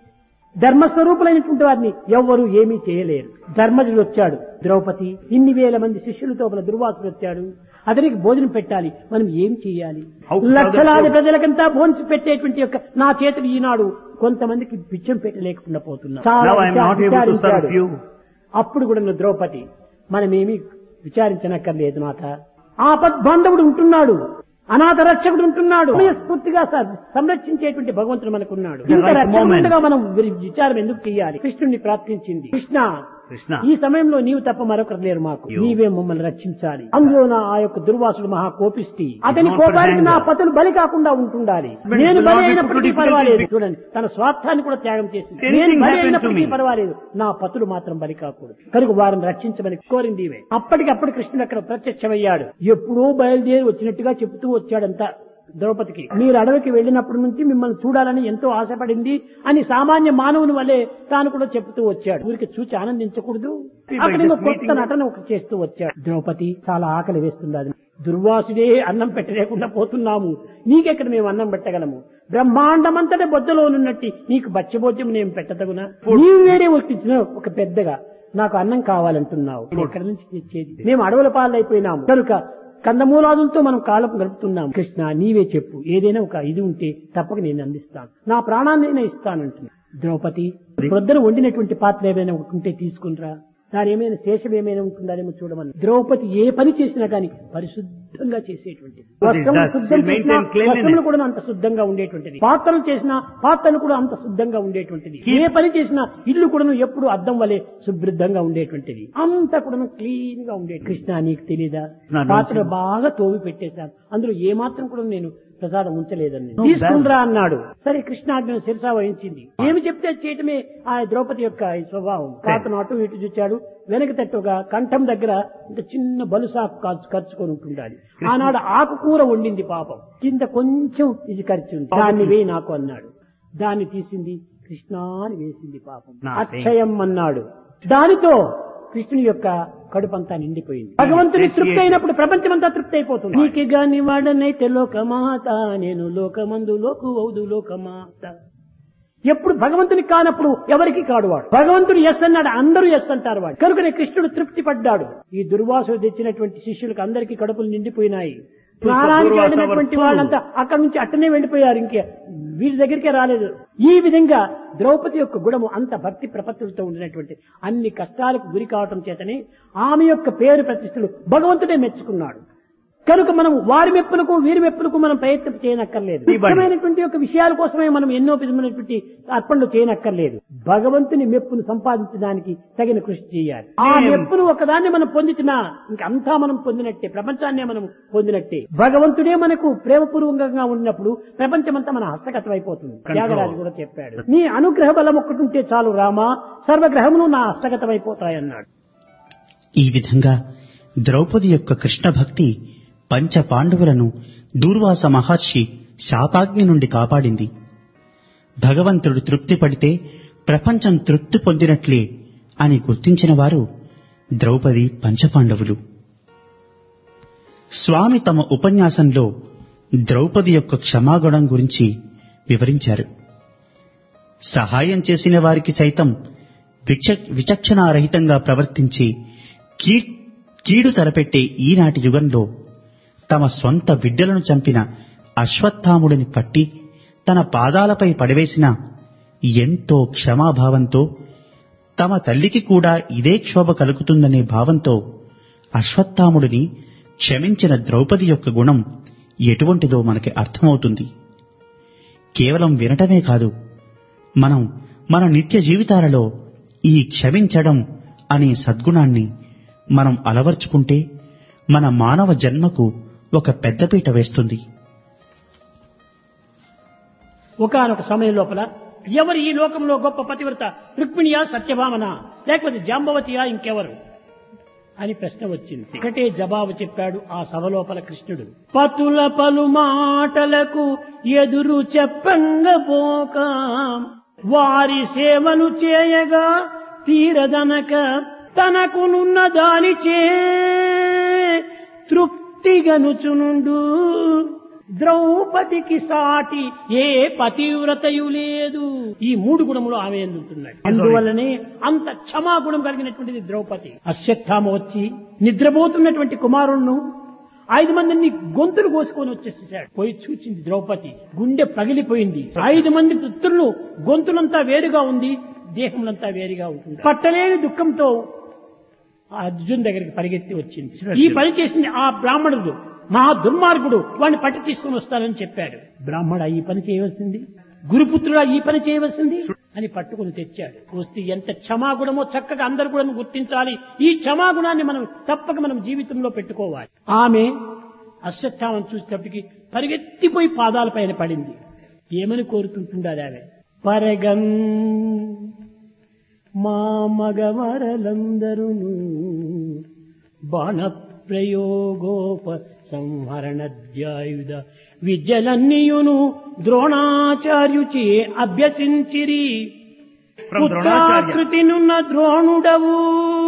ధర్మస్వరూపులైనటువంటి వారిని ఎవ్వరూ ఏమీ చేయలేరు ధర్మజుడు వచ్చాడు ద్రౌపది ఇన్ని వేల మంది శిష్యులతో పల దుర్వాసుడు వచ్చాడు అతనికి భోజనం పెట్టాలి మనం ఏం చేయాలి How could లక్షలాది others- ప్రజలకంతా భోజనం పెట్టేటువంటి యొక్క నా చేతులు ఈనాడు కొంతమందికి బిచ్చం పెట్టలేకుండా పోతున్నా చాలా Now I am not able to విచారించాడు. serve you. అప్పుడు కూడా నువ్వు ద్రౌపది మనమేమి విచారించనక్కర్లేదు నాథ ఆపద్బాంధవుడు ఉంటున్నాడు అనాథ రక్షకుడు ఉంటున్నాడు స్ఫూర్తిగా సంరక్షించేటువంటి భగవంతుడు మనకున్నాడు The ఇంత right రక్షణ moment. ఉండగా మనం వి- విచారం ఎందుకు చేయాలి కృష్ణుడిని ప్రార్థించింది కృష్ణ కృష్ణ ఈ సమయంలో నీవు తప్ప మరొకరు లేరు మాకు You. నీవే మమ్మల్ని రక్షించాలి అందులో నా ఆ యొక్క దుర్వాసుడు మహా కోపిష్టి అతని not కోపానికి for నా anger. పతులు బలి కాకుండా ఉంటుండాలి But నేను will బలి not be అయినప్పటికీ put to పర్వాలేదు difficulty. చూడండి తన స్వార్థాన్ని కూడా త్యాగం చేసింది Anything నేను బలి happened to అయినప్పటికీ me. పర్వాలేదు నా పతులు మాత్రం బలి కాకూడదు కనుక వారిని రక్షించమని కోరింది ఇవే అప్పటికప్పుడు కృష్ణుడు అక్కడ ప్రత్యక్షమయ్యాడు ఎప్పుడో బయలుదేరి వచ్చినట్టుగా చెబుతూ వచ్చాడంతా ద్రౌపదికి మీరు అడవికి వెళ్ళినప్పటి నుంచి మిమ్మల్ని చూడాలని ఎంతో ఆశపడింది అని సామాన్య మానవుని వల్లే తాను కూడా చెప్తూ వచ్చాడు ఊరికి చూచి ఆనందించకూడదు అక్కడ ఇంకో కొత్త నటన ఒకటి చేస్తూ వచ్చాడు ద్రౌపది చాలా ఆకలి వేస్తుంది అది దుర్వాసుడే అన్నం పెట్టలేకుండా పోతున్నాము నీకెక్కడ మేము అన్నం పెట్టగలము బ్రహ్మాండమంతటే బొద్దలో ఉన్నట్టి నీకు బచ్చబోద్యం నేను పెట్టదగునా నీవు వేరే వచ్చిన ఒక పెద్దగా నాకు అన్నం కావాలంటున్నావు ఎక్కడి నుంచి తెచ్చేది మేము అడవుల పాలైపోయినాము కనుక కందమూలాదులతో మనం కాలం గడుపుతున్నాం కృష్ణ నీవే చెప్పు ఏదైనా ఒక ఇది ఉంటే తప్పక నేను అందిస్తాను నా ప్రాణాన్ని నేను ఇస్తానంటున్నా ద్రౌపది ప్రొద్దన వండినటువంటి పాత్ర ఏమైనా ఒకటి ఉంటే తీసుకునిరా దాని ఏమైనా శేషం ఏమైనా ఉంటుందానేమో చూడమని ద్రౌపది ఏ పని చేసినా కానీ పరిశుద్ధంగా చేసేటువంటిది What is వస్త్రములు that? శుద్ధం She చేసినా maintain cleanliness. వస్త్రములు కూడా అంత శుద్ధంగా ఉండేటువంటిది పాత్రలు చేసినా పాత్రలు కూడా అంత శుద్ధంగా ఉండేటువంటిది ఏ పని చేసినా ఇల్లు కూడా ఎప్పుడు అద్దం వలె శుభ్రంగా ఉండేటువంటిది అంతా కూడా క్లీన్ గా ఉండే కృష్ణ నీకు తెలీదా నా don't పాత్ర you- బాగా తోవి పెట్టేశాను అందులో ఏ మాత్రం కూడా నేను ప్రసాదం ఉంచలేదని No, తీసుకుండ్రా అన్నాడు సరే కృష్ణాజ్ఞ శిరసా వహించింది ఏమి చెప్తే అది చేయటమే ఆ ద్రౌపది యొక్క ఈ స్వభావం పాతను అటు ఇటు చూచాడు వెనక తట్టుగా కంఠం దగ్గర ఇంత చిన్న బలుసాకు కాల్చు ఖర్చుకొని ఉంటుండాలి ఆనాడు ఆకుకూర వండింది పాపం కింద కొంచెం ఇది ఖర్చుంది దాన్ని వేయి నాకు అన్నాడు దాన్ని తీసింది కృష్ణాని వేసింది పాపం నా అక్షయం అన్నాడు దానితో కృష్ణుని యొక్క కడుపంతా నిండిపోయింది భగవంతుని తృప్తి అయినప్పుడు ప్రపంచమంతా తృప్తి అయిపోతుంది నీకు గాని వాడనైతే లోకమాత నేను లోకమందు లోకు అవుదు లోకమాత ఎప్పుడు భగవంతుని కానప్పుడు ఎవరికి కాడు వాడు భగవంతుడు ఎస్ అన్నాడు అందరూ ఎస్ అంటారు వాడు కనుకనే కృష్ణుడు తృప్తి పడ్డాడు ఈ దుర్వాసుడు తెచ్చినటువంటి శిష్యులకు అందరికీ కడుపులు నిండిపోయినాయి స్నానానికి దుర్వాస వెళ్ళినటువంటి వరకు. వాళ్ళంతా అక్కడి నుంచి అట్టనే వెళ్ళిపోయారు ఇంకే వీరి దగ్గరికే రాలేదు ఈ విధంగా ద్రౌపది యొక్క గుణము అంత భక్తి ప్రపత్తులతో ఉండినటువంటి అన్ని కష్టాలకు గురి కావటం చేతనే ఆమె యొక్క పేరు ప్రతిష్టలు భగవంతుడే మెచ్చుకున్నాడు కనుక మనం వారి మెప్పులకు వీరి మెప్పులకు మనం ప్రయత్నం చేయనక్కర్లేదు ముఖ్యమైనటువంటి యొక్క విషయాల కోసమే మనం ఎన్నో విధమైనటువంటి అర్పణలు చేయనక్కర్లేదు భగవంతుని మెప్పును సంపాదించడానికి తగిన కృషి చేయాలి ఆ మెప్పును ఒకదాన్ని మనం పొందితినా ఇంకంతా మనం పొందినట్టే ప్రపంచాన్నే మనం పొందినట్టే భగవంతుడే మనకు ప్రేమపూర్వకంగా ఉన్నప్పుడు ప్రపంచమంతా మన హస్తగతం అయిపోతుంది త్యాగరాజు కూడా చెప్పాడు నీ అనుగ్రహ బలం ఒక్కటి ఉంటే చాలు రామా సర్వగ్రహములు నా హస్తగతం అయిపోతాయన్నాడు ఈ విధంగా ద్రౌపది యొక్క కృష్ణ భక్తి పంచ పాండవులను దూర్వాస మహర్షి శాపాగ్ని నుండి కాపాడింది భగవంతుడు తృప్తి పడితే ప్రపంచం తృప్తి పొందినట్లే అని గుర్తించిన వారు ద్రౌపది పంచపాండవులు స్వామి తమ ఉపన్యాసంలో ద్రౌపది యొక్క క్షమాగుణం గురించి వివరించారు సహాయం చేసిన వారికి సైతం విచ విచక్షణారహితంగా ప్రవర్తించి కీ కీడు తలపెట్టే ఈనాటి యుగంలో తమ స్వంత బిడ్డలను చంపిన అశ్వత్థాముడిని పట్టి తన పాదాలపై పడవేసిన ఎంతో క్షమాభావంతో తమ తల్లికి కూడా ఇదే క్షోభ కలుగుతుందనే భావంతో అశ్వత్థాముడిని క్షమించిన ద్రౌపది యొక్క గుణం ఎటువంటిదో మనకి అర్థమవుతుంది కేవలం వినటమే కాదు మనం మన నిత్య జీవితాలలో ఈ క్షమించడం అనే సద్గుణాన్ని మనం అలవర్చుకుంటే మన మానవ జన్మకు ఒక పెద్దపీట వేస్తుంది ఒకనొక సమయం లోపల ఎవరు ఈ లోకంలో గొప్ప పతివ్రత రుక్మిణియా సత్యభామన లేకపోతే జాంబవతియా ఇంకెవరు అని ప్రశ్న వచ్చింది ఒకటే జవాబు చెప్పాడు ఆ సభ లోపల కృష్ణుడు పతుల పలు మాటలకు ఎదురు చెప్పంగపోక వారి సేవలు చేయగా తీరదనక తనకునున్న దానిచే తృప్తిగనుచునుండు ద్రౌపదికి సాటి ఏ పతివ్రతయు లేదు ఈ మూడు గుణములు ఆమె ఎందుతున్నాయి అందువల్లనే అంత క్షమాగుణం కలిగినటువంటిది ద్రౌపది అశ్వత్థామ వచ్చి నిద్రపోతున్నటువంటి కుమారుణ్ణు ఐదు మందిని గొంతులు కోసుకొని వచ్చేసేసాడు పోయి చూచింది ద్రౌపది గుండె పగిలిపోయింది ఐదు మంది పుత్రులు గొంతులంతా వేరుగా ఉంది దేహములంతా వేరుగా ఉంటుంది పట్టలేని దుఃఖంతో ఆ అర్జున్ దగ్గరికి పరిగెత్తి వచ్చింది ఈ పని చేసింది ఆ బ్రాహ్మణుడు మహా దుర్మార్గుడు వాడిని పట్టి తీసుకుని వస్తానని చెప్పాడు బ్రాహ్మణ ఈ పని చేయవలసింది గురుపుత్రుడా ఈ పని చేయవలసింది అని పట్టుకుని తెచ్చాడు వస్తే ఎంత క్షమాగుణమో చక్కగా అందరు కూడా గుర్తించాలి ఈ క్షమాగుణాన్ని మనం తప్పక మనం జీవితంలో పెట్టుకోవాలి ఆమె అశ్వత్థామను చూసేటప్పటికి పరిగెత్తిపోయి పాదాల పైన పడింది ఏమని కోరుతుంటుండాలి ఆమె పరగన్ మా మగవరలందరును బాణ ప్రయోగోప సంహరణధ్యాయుధ విద్యలన్నీయును ద్రోణాచార్యుచే అభ్యసించిరి From Dronacharya. పుత్రాకృతినున్న ద్రోణుడవు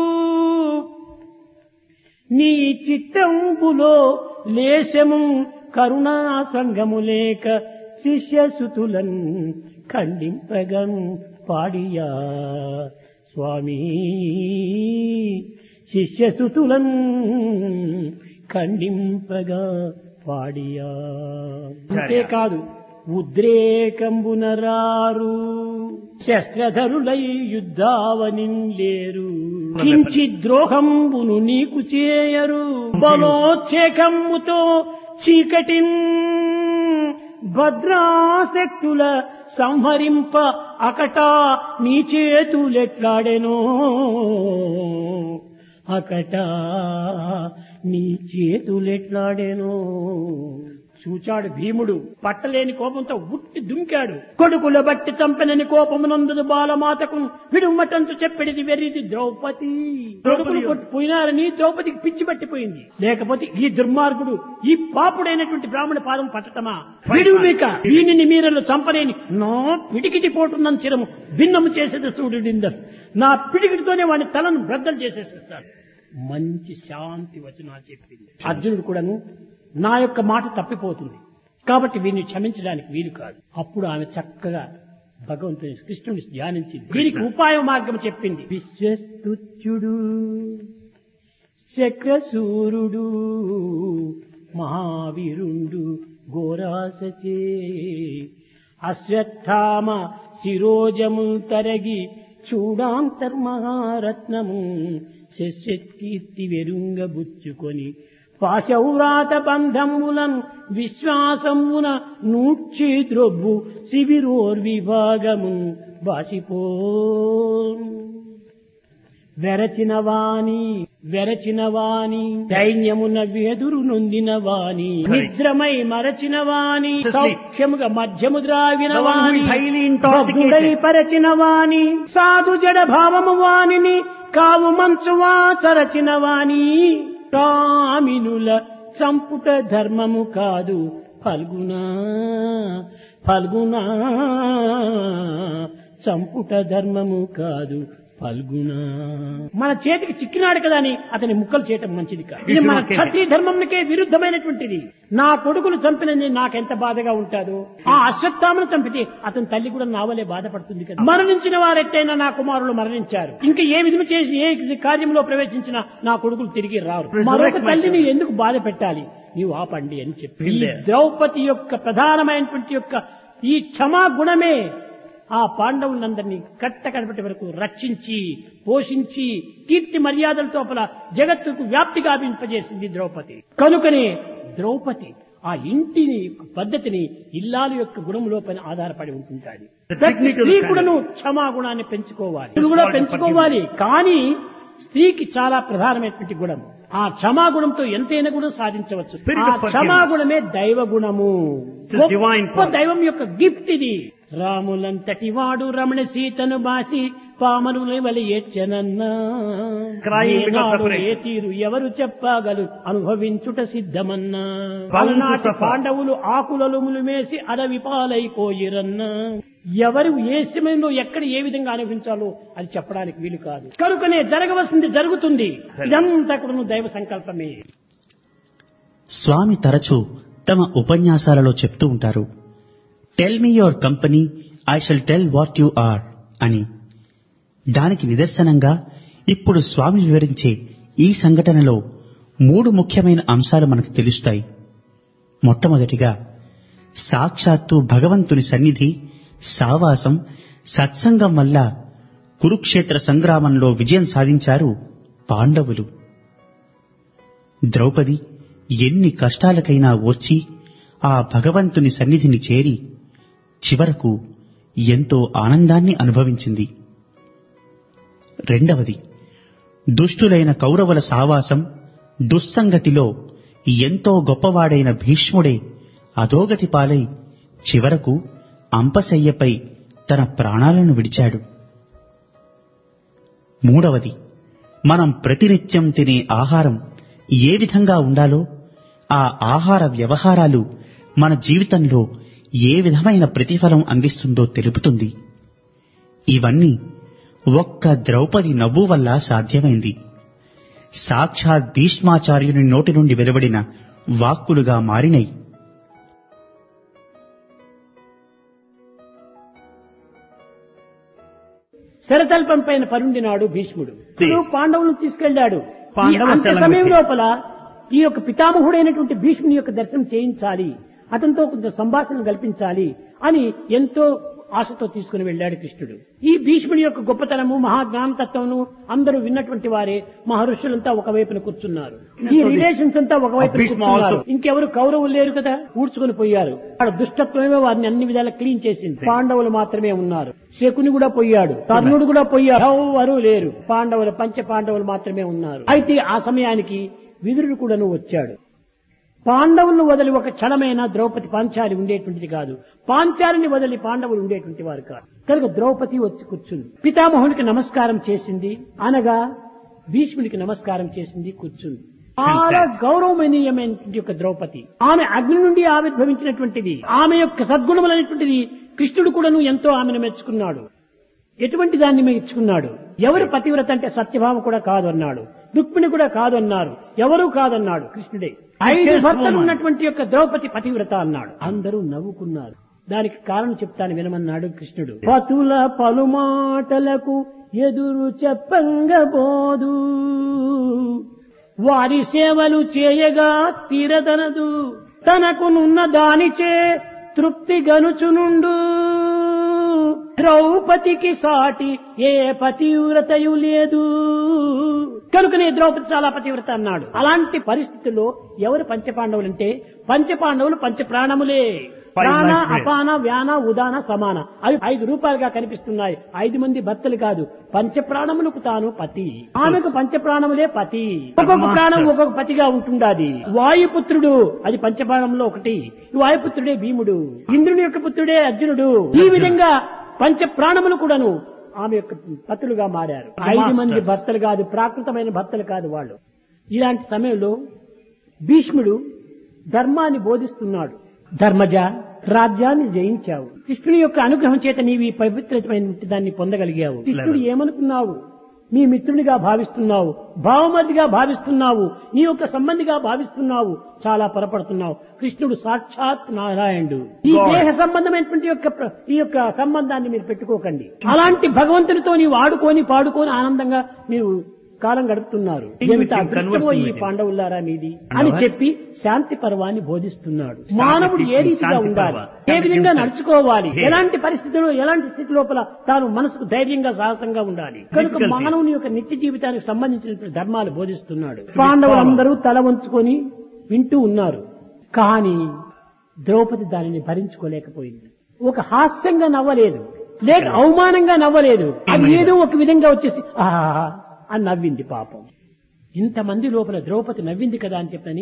నీ చిత్తంబులో లేశము కరుణా సంగము లేక శిష్యసుతులన్ ఖండింపగన్ పాడియా స్వామి శిష్యసుతులన్ ఖండింపగా పాడియా అంతేకాదు ఉద్రేకంబునరారు శస్త్రధరులై యుద్ధావనిలేరు కించి ద్రోహంబును నీకు చేయరు బలోచ్చేకంబుతో చీకటిన్ భద్రాశక్తుల సంహరింప అకటా నీ చేతులెట్లాడెనో అకటా నీ చేతులెట్లాడెనో చూచాడు భీముడు పట్టలేని కోపంతో ఉట్టి దుంకాడు కొడుకుల బట్టి చంపనని కోపమునందుదు బాలమాతకు విడుమటంతు చెప్పిడిది వెర్రిది ద్రౌపది కొడుకులు కొట్టి పోయినారని ద్రౌపదికి పిచ్చి పట్టిపోయింది లేకపోతే ఈ దుర్మార్గుడు ఈ పాపుడైనటువంటి బ్రాహ్మణ పాదం పట్టటమా విడుమిక దీనిని మీరలు చంపలేని నా పిడికిటి పోటున్న చిరము భిన్నము చేసేది చూడుడిందరు నా పిడికిటితోనే వాడి తలను బ్రద్దలు చేసేసేస్తాడు మంచి శాంతి వచనాలు చెప్పింది అర్జునుడు కూడాను నా యొక్క మాట తప్పిపోతుంది కాబట్టి వీరిని క్షమించడానికి వీలు కాదు అప్పుడు ఆమె చక్కగా భగవంతుని కృష్ణుని ధ్యానించింది దీనికి ఉపాయ మార్గం చెప్పింది విశ్వస్తుత్యుడు శక్రసూరుడు మహావీరుండు ఘోరాసచే అశ్వత్థామ శిరోజము తరగి చూడాంతర్మహారత్నము శశ్వత్కీర్తి వెరుంగ బుచ్చుకొని పాశౌరాత బంధములన్ విశ్వాసమున నూడ్చి ద్రొబ్బు శిబిరోర్విభాగము బాసిపో వెరచిన వాణి వెరచిన వాణి దైన్యమున వెదురు నొందిన వాణి నిద్రమై మరచిన వాణి సౌఖ్యముగా మధ్యము ద్రావిన The one who Vani is highly intoxicated. భగ్గుడై పరచిన వాణి సాధు జడ భావము వాణిని కావు మంచువా చరచిన వాణి కామినుల చంపుట ధర్మము కాదు ఫల్గునా ఫల్గునా చంపుట ధర్మము కాదు ఫల్గునా మన చేతికి చిక్కినాడు కదా అని అతని ముక్కలు చేయటం మంచిది కాదు ఇది మన క్షత్రియ ధర్మంకే విరుద్ధమైనటువంటిది నా కొడుకును చంపినని నాకెంత బాధగా ఉంటాదో ఆ అశ్వత్థామను చంపితే అతని తల్లి కూడా నావలే బాధపడుతుంది కదా మరణించిన వారెట్టయినా నా కుమారులు మరణించారు ఇంకా ఏ విధము చేసి ఏ కార్యంలో ప్రవేశించినా నా కొడుకులు తిరిగి రారు మరొక తల్లిని ఎందుకు బాధ పెట్టాలి నీవు ఆపండి అని చెప్పి ఈ ద్రౌపది యొక్క ప్రధానమైనటువంటి యొక్క ఈ క్షమా గుణమే ఆ పాండవులందరినీ కట్ట కడపటి వరకు రక్షించి పోషించి కీర్తి మర్యాదలతో పల జగత్తుకు వ్యాప్తి గావింపజేసింది ద్రౌపది కనుకనే ద్రౌపది ఆ ఇంటిని యొక్క పద్ధతిని ఇల్లాలు యొక్క గుణములోపైన ఆధారపడి ఉంటుంటాడు The ప్రతి technical స్త్రీ kind. కూడాను క్షమాగుణాన్ని పెంచుకోవాలి ఇది కూడా పెంచుకోవాలి కానీ స్త్రీకి చాలా ప్రధానమైనటువంటి గుణం ఆ క్షమాగుణంతో ఎంతైనా కూడా సాధించవచ్చు Spirit ఆ of forgiveness. క్షమాగుణమే దైవ గుణము It is divine గొప్ప quality. దైవం యొక్క గిఫ్ట్ ఇది రాములంతటి వాడు రమణ సీతను బాసి పామరుల వలి ఏడ్చెనన్నా Crying because ఏనాడు suffering. ఏ తీరు ఎవరు చెప్పగలు అనుభవించుట సిద్ధమన్నా Bound to అలనాటి suffer. పాండవులు ఆకులలు ములిమేసి అడవి పాలైపోయిరన్నా ఎవరు ఏ సమయంలో ఎక్కడ ఏ విధంగా అనుభవించాలో అది చెప్పడానికి వీలు కాదు కనుకనే జరగవలసింది జరుగుతుంది ఇదంతా కూడా దైవ సంకల్పమే స్వామి తరచూ తమ ఉపన్యాసాలలో చెప్తూ ఉంటారు tell me your company I shall tell what you are అని దానికి నిదర్శనంగా ఇప్పుడు స్వామి వివరించే ఈ సంఘటనలో మూడు ముఖ్యమైన అంశాలు మనకు తెలుస్తాయి మొట్టమొదటిగా సాక్షాత్తు భగవంతుని సన్నిధి సావాసం సత్సంగం వల్ల కురుక్షేత్ర సంగ్రామంలో విజయం సాధించారు పాండవులు ద్రౌపది ఎన్ని కష్టాలకైనా వచ్చి ఆ భగవంతుని సన్నిధిని చేరి చివరకు ఎంతో ఆనందాన్ని అనుభవించింది రెండవది దుష్టులైన కౌరవుల సావాసం దుస్సంగతిలో ఎంతో గొప్పవాడైన భీష్ముడే అధోగతి పాలై చివరకు అంపశయ్యపై తన ప్రాణాలను విడిచాడు మూడవది మనం ప్రతినిత్యం తినే ఆహారం ఏ విధంగా ఉండాలో ఆ ఆహార వ్యవహారాలు మన జీవితంలో ఏ విధమైన ప్రతిఫలం అందిస్తుందో తెలుపుతుంది ఇవన్నీ ఒక్క ద్రౌపది నవ్వు వల్ల సాధ్యమైంది సాక్షాత్ భీష్మాచార్యుని నోటి నుండి వెలువడిన వాక్కులుగా మారినై శరతల్పం పైన పరుండినాడు భీష్ముడు ఇప్పుడు పాండవులను తీసుకెళ్లాడు ఈ పాండవ అంత శలం సమయం పెట్టి. లోపల ఈ యొక్క పితామహుడైనటువంటి భీష్ముని యొక్క దర్శనం చేయించాలి అతనితో కొంచెం సంభాషణ కల్పించాలి అని ఎంతో ఆశతో తీసుకుని వెళ్ళాడు కృష్ణుడు ఈ భీష్ముడి యొక్క గొప్పతనము మహాజ్ఞానతత్వము అందరూ విన్నటువంటి వారే మహర్షులంతా ఒకవైపున కూర్చున్నారు ఈ రిలేషన్స్ అంతా ఒకవైపు భీష్మ కూర్చున్నారు also. ఇంకెవరు కౌరవులు లేరు కదా ఊడ్చుకొని పోయారు వాడు దుష్టత్వమే వారిని అన్ని విధాలా క్లీన్ చేసింది పాండవులు మాత్రమే ఉన్నారు శకుని కూడా పోయాడు కర్ణుడు కూడా పోయాడు ఎవరు లేరు పాండవులు పంచ పాండవులు మాత్రమే ఉన్నారు అయితే ఆ సమయానికి విదురుడు కూడాను వచ్చాడు పాండవులను వదిలి ఒక క్షణమైన ద్రౌపది పాంచాలి ఉండేటువంటిది కాదు పాంచాలిని వదిలి పాండవులు ఉండేటువంటి వారు కాదు కనుక ద్రౌపది వచ్చి కూర్చుంది పితామహునికి నమస్కారం చేసింది అనగా భీష్మునికి నమస్కారం చేసింది కూర్చుంది చాలా గౌరవమనీయమైనటువంటి యొక్క ద్రౌపది ఆమె అగ్ని నుండి ఆవిర్భవించినటువంటిది ఆమె యొక్క సద్గుణములైనటువంటిది కృష్ణుడు కూడాను ఎంతో ఆమెను మెచ్చుకున్నాడు ఎటువంటి దాన్ని మెచ్చుకున్నాడు ఎవరు పతివ్రత అంటే సత్యభామ కూడా కాదు అన్నాడు రుక్మిణి కూడా కాదు అన్నారు ఎవరు కాదన్నాడు కృష్ణుడే ఐదు భర్తలు ఉన్నటువంటి యొక్క ద్రౌపది పతివ్రత అన్నాడు అందరూ నవ్వుకున్నారు దానికి కారణం చెప్తాను వినమన్నాడు కృష్ణుడు పతుల పలుమాటలకు ఎదురు చెప్పంగబోదు వారి సేవలు చేయగా తీరదనదు తనకునున్న దానిచే తృప్తి గనుచునుండు ద్రౌపదికి సాటి ఏ పతివ్రతయు లేదు కనుకనే ద్రౌపది చాలా పతివ్రత అన్నాడు అలాంటి పరిస్థితుల్లో ఎవరు పంచపాండవులు అంటే పంచపాండవులు పంచ ప్రాణములే ప్రాణ life ways. అపాన వ్యాన ఉదాన సమాన అవి ఐదు రూపాయలుగా కనిపిస్తున్నాయి ఐదు మంది భర్తలు కాదు పంచ ప్రాణములకు తాను పతి ఆమెకు పంచ ప్రాణములే పతి ఒక్కొక్క ప్రాణం ఒక్కొక్క పతిగా ఉంటుండాది వాయుపుత్రుడు అది పంచప్రాణంలో ఒకటి ఈ వాయుపుత్రుడే భీముడు ఇంద్రుని యొక్క పుత్రుడే అర్జునుడు ఈ విధంగా పంచ ప్రాణములు కూడాను ఆమె యొక్క పతులుగా మారారు ఐదు మంది భర్తలు కాదు ప్రాకృతమైన భర్తలు కాదు వాళ్ళు ఇలాంటి సమయంలో భీష్ముడు ధర్మాన్ని బోధిస్తున్నాడు ధర్మజ రాజ్యాన్ని జయించావు కృష్ణుని యొక్క అనుగ్రహం చేత నీవు ఈ పవిత్రమైన దాన్ని పొందగలిగావు కృష్ణుడు ఏమనుకున్నావు నీ మిత్రునిగా భావిస్తున్నావు భావమతిగా భావిస్తున్నావు నీ యొక్క సంబంధిగా భావిస్తున్నావు చాలా పొరపడుతున్నావు కృష్ణుడు సాక్షాత్ నారాయణుడు ఈ God. దేహ సంబంధమైనటువంటి యొక్క ప్ర- ఈ యొక్క సంబంధాన్ని మీరు పెట్టుకోకండి అలాంటి భగవంతునితో నీవు ఆడుకొని పాడుకొని ఆనందంగా మీరు కాలం గడుపుతున్నారు Think with ఎంత him, అదృష్టమో conversing ఈ with him. పాండవులారా మీది అని పాండవ? చెప్పి శాంతి పర్వాన్ని బోధిస్తున్నాడు Start మానవుడు ఏ teaching రీతిగా శాంతి ఉండాలి పర్వ. ఏ విధంగా Himself. నడుచుకోవాలి Here. ఎలాంటి పరిస్థితుల్లో ఎలాంటి స్థితి లోపల తాను మనసుకు ధైర్యంగా సాహసంగా ఉండాలి కనుక Difficulties. మానవుని యొక్క నిత్య జీవితానికి సంబంధించినటువంటి ధర్మాలు బోధిస్తున్నాడు పాండవులందరూ తల వంచుకొని వింటూ ఉన్నారు కానీ ద్రౌపది దానిని భరించుకోలేకపోయింది ఒక హాస్యంగా నవ్వలేదు లేక అవమానంగా నవ్వలేదు అది ఏదో ఒక విధంగా వచ్చేసి ఆహా అని నవ్వింది పాపం ఇంతమంది లోపల ద్రౌపది నవ్వింది కదా అని చెప్పని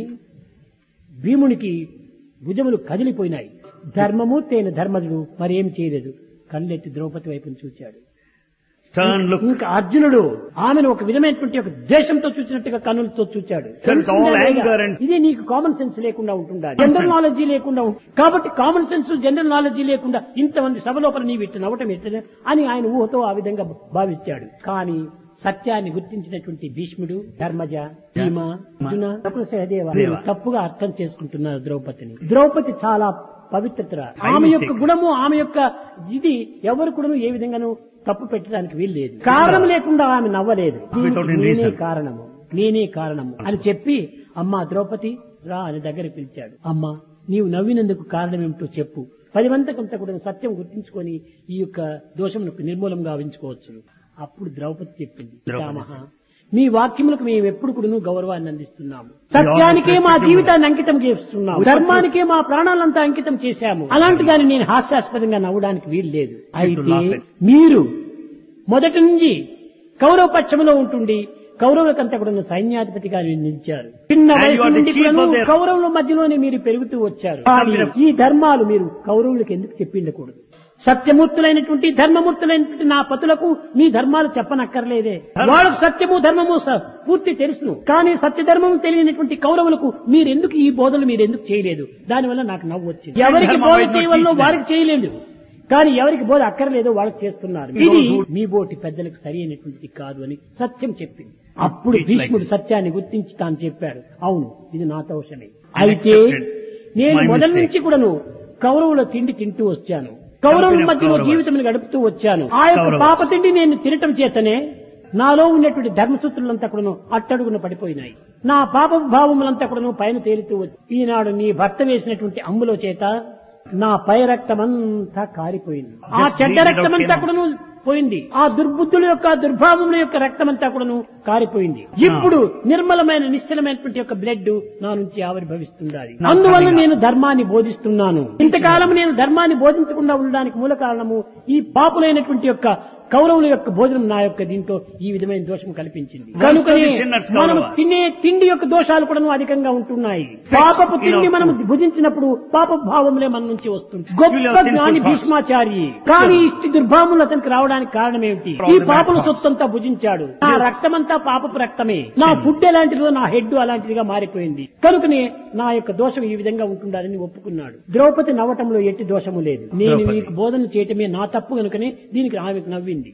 భీమునికి భుజములు కదిలిపోయినాయి ధర్మమూర్తి అయిన ధర్మజుడు మరేం చేయలేదు కళ్ళెత్తి ద్రౌపది వైపును చూచాడు Stern look. ఇంకా అర్జునుడు ఆమెను ఒక విధమైనటువంటి ఒక ద్వేషంతో చూసినట్టుగా కన్నులతో చూచాడు Felt all anger and- ఇది నీకు కామన్ సెన్స్ లేకుండా ఉంటుండాలి జనరల్ నాలెడ్జ్ లేకుండా ఉం- కాబట్టి కామన్ సెన్స్ జనరల్ నాలెడ్జ్ లేకుండా ఇంతమంది సభ లోపల నీవు ఇట్లా నవ్వటం ఎట్లా అని ఆయన ఊహతో ఆ విధంగా భావించాడు కానీ సత్యాన్ని గుర్తించినటువంటి భీష్ముడు ధర్మజ భీమ అర్జున నకుల సహదేవ వీరు తప్పుగా అర్థం చేసుకుంటున్నారు ద్రౌపదిని ద్రౌపది చాలా పవిత్రత ఆమె యొక్క గుణము ఆమె యొక్క ఇది ఎవరు కూడా ఏ విధంగానూ తప్పు పెట్టడానికి వీలు లేదు కారణం లేకుండా ఆమె నవ్వలేదు Without any నేనే reason. కారణము నేనే కారణము అని చెప్పి అమ్మా ద్రౌపది రా అని దగ్గర పిలిచాడు అమ్మా నీవు నవ్వినందుకు కారణం ఏమిటో చెప్పు పది మందికంతా కూడా సత్యం గుర్తించుకొని ఈ యొక్క దోషమునకు నిర్మూలం గావించుకోవచ్చు అప్పుడు ద్రౌపది చెప్పింది ద్రౌపది. రామః మీ వాక్యములకు మేము ఎప్పుడు కూడా గౌరవాన్ని అందిస్తున్నాము సత్యానికే మా జీవితాన్ని అంకితం చేస్తున్నాము ధర్మానికే మా ప్రాణాలంతా అంకితం చేశాము అలాంటి దాన్ని నేను హాస్యాస్పదంగా నవ్వడానికి వీలు లేదు అయితే మీరు మొదటి నుంచి కౌరవ పక్షంలో ఉంటుండి కౌరవులకంతా కూడా సైన్యాధిపతిగా నిలిచారు చిన్న And you వయసు are the నుండి chief కూడాను of their- కౌరవుల మధ్యలోనే మీరు పెరుగుతూ వచ్చారు Family of- ఈ ధర్మాలు మీరు కౌరవులకు ఎందుకు చెప్పిండకూడదు సత్యమూర్తులైనటువంటి ధర్మమూర్తులైనటువంటి నా పతులకు మీ ధర్మాలు చెప్పనక్కర్లేదే వాళ్ళకు సత్యము ధర్మము స- పూర్తి తెలుసును కానీ సత్యధర్మము తెలియనటువంటి కౌరవులకు మీరెందుకు ఈ బోధనలు మీరు ఎందుకు చేయలేదు దానివల్ల నాకు నవ్వు వచ్చింది ఎవరికి ధర్మం బోధ is not చేయవల్లో teaching. వారికి చేయలేదు కానీ ఎవరికి బోధ అక్కర్లేదో వాళ్ళకి చేస్తున్నారు ఇది మీ బోటి పెద్దలకు సరి అయినటువంటిది కాదు అని సత్యం చెప్పింది అప్పుడు Teach like భీష్ముడు this. సత్యాన్ని గుర్తించి తాను చెప్పాడు అవును ఇది నా దోషమే అయితే నేను My మొదటి mistake. నుంచి కూడాను కౌరవుల తిండి తింటూ వచ్చాను కౌరవుల Company of మధ్యలో Kauravas. జీవితం గడుపుతూ వచ్చాను ఆ యొక్క Kauravas. పాప తిండి నేను తినటం చేతనే నాలో ఉన్నటువంటి ధర్మసూత్రులంతా కూడాను అట్టడుగున పడిపోయినాయి నా పాప భావములంతా కూడాను పైన తేలుతూ వచ్చి ఈనాడు నీ భర్త వేసినటువంటి అమ్ములో చేత నా పై రక్తమంతా కారిపోయింది ఆ Just చెడ్డ bleed it out, రక్తమంతా came out. కూడాను పోయింది ఆ దుర్బుద్ధుల యొక్క దుర్భావముల యొక్క రక్తమంతా కూడాను కారిపోయింది ఇప్పుడు నిర్మలమైన నిశ్చలమైనటువంటి యొక్క బ్లడ్ నా నుంచి ఆవిర్భవిస్తుండాలి Now అందువల్ల coming up. నేను ధర్మాన్ని బోధిస్తున్నాను ఇంతకాలం నేను ధర్మాన్ని బోధించకుండా ఉండడానికి మూల కారణము ఈ పాపులైనటువంటి యొక్క కౌరవుల యొక్క భోజనం నా యొక్క దీంట్లో ఈ విధమైన దోషం కల్పించింది కనుకనే sinners మనం Kauravas. తినే తిండి యొక్క దోషాలు కూడా అధికంగా ఉంటున్నాయి పాపపు తిండి మనం భుజించినప్పుడు పాప భావములే మన నుంచి వస్తుంది Will గొప్ప your sinful జ్ఞాని thoughts. భీష్మాచారి కానీ ఇష్టి దుర్భావములు అతనికి రావడానికి కారణం ఏమిటి ఈ Problematic పాపల thoughts. సొత్తంతా భుజించాడు నా రక్తమంతా పాపపు రక్తమే నా ఫుడ్ ఎలాంటిదో నా హెడ్ అలాంటిదిగా మారిపోయింది కనుకనే నా యొక్క దోషం ఈ విధంగా ఉంటుండాలని ఒప్పుకున్నాడు ద్రౌపది నవ్వటంలో ఎట్టి దోషము లేదు నేను ద్రౌపది. మీకు బోధన చేయటమే నా తప్పు కనుకనే దీనికి ఆమెకు నవ్వింది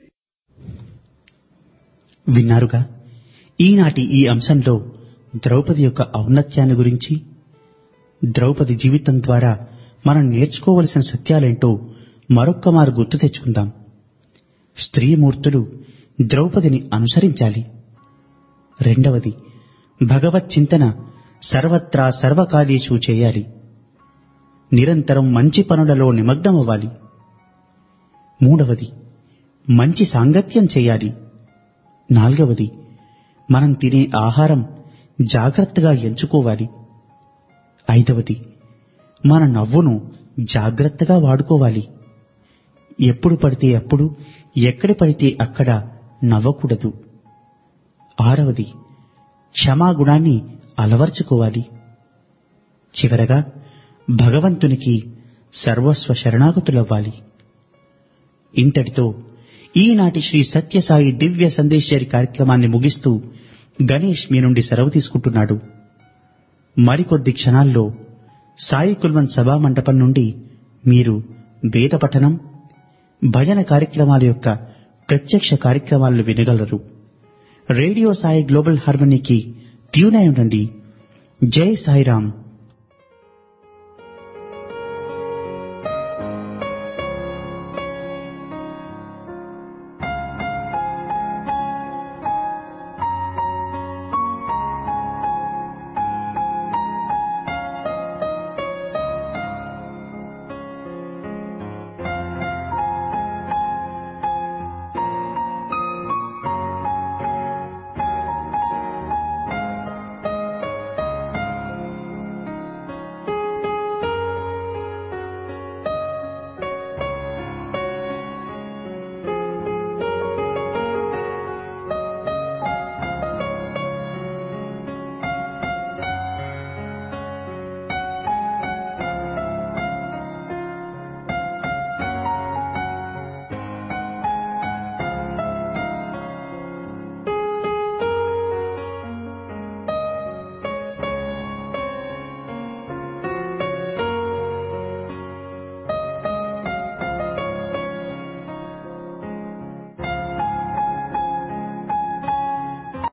విన్నారుగా ఈనాటి ఈ అంశంలో ద్రౌపది యొక్క ఔన్నత్యాన్ని గురించి ద్రౌపది జీవితం ద్వారా మనం నేర్చుకోవలసిన సత్యాలేంటో మరొక్క మారు గుర్తు తెచ్చుకుందాం స్త్రీమూర్తులు ద్రౌపదిని అనుసరించాలి రెండవది భగవత్ చింతన సర్వత్రా సర్వకార్యేషు చేయాలి నిరంతరం మంచి పనులలో నిమగ్నమవ్వాలి మూడవది మంచి సాంగత్యం చేయాలి నాలుగవది మనం తినే ఆహారం జాగ్రత్తగా ఎంచుకోవాలి ఐదవది మన నవ్వును జాగ్రత్తగా వాడుకోవాలి ఎప్పుడు పడితే అప్పుడు ఎక్కడ పడితే అక్కడ నవ్వకూడదు ఆరవది క్షమాగుణాన్ని అలవర్చుకోవాలి చివరగా భగవంతునికి సర్వస్వ శరణాగతులవ్వాలి ఇంతటితో ఈనాటి శ్రీ సత్యసాయి దివ్య సందేశ్వరి కార్యక్రమాన్ని ముగిస్తూ గణేష్ మీ నుండి సెలవు తీసుకుంటున్నాడు మరికొద్ది క్షణాల్లో సాయి కుల్వన్ సభా మండపం నుండి మీరు వేద పఠనం భజన కార్యక్రమాల యొక్క ప్రత్యక్ష కార్యక్రమాలను వినగలరు రేడియో సాయి గ్లోబల్ హార్మనీకి ట్యూన్ అయి ఉండండి జై సాయిరాం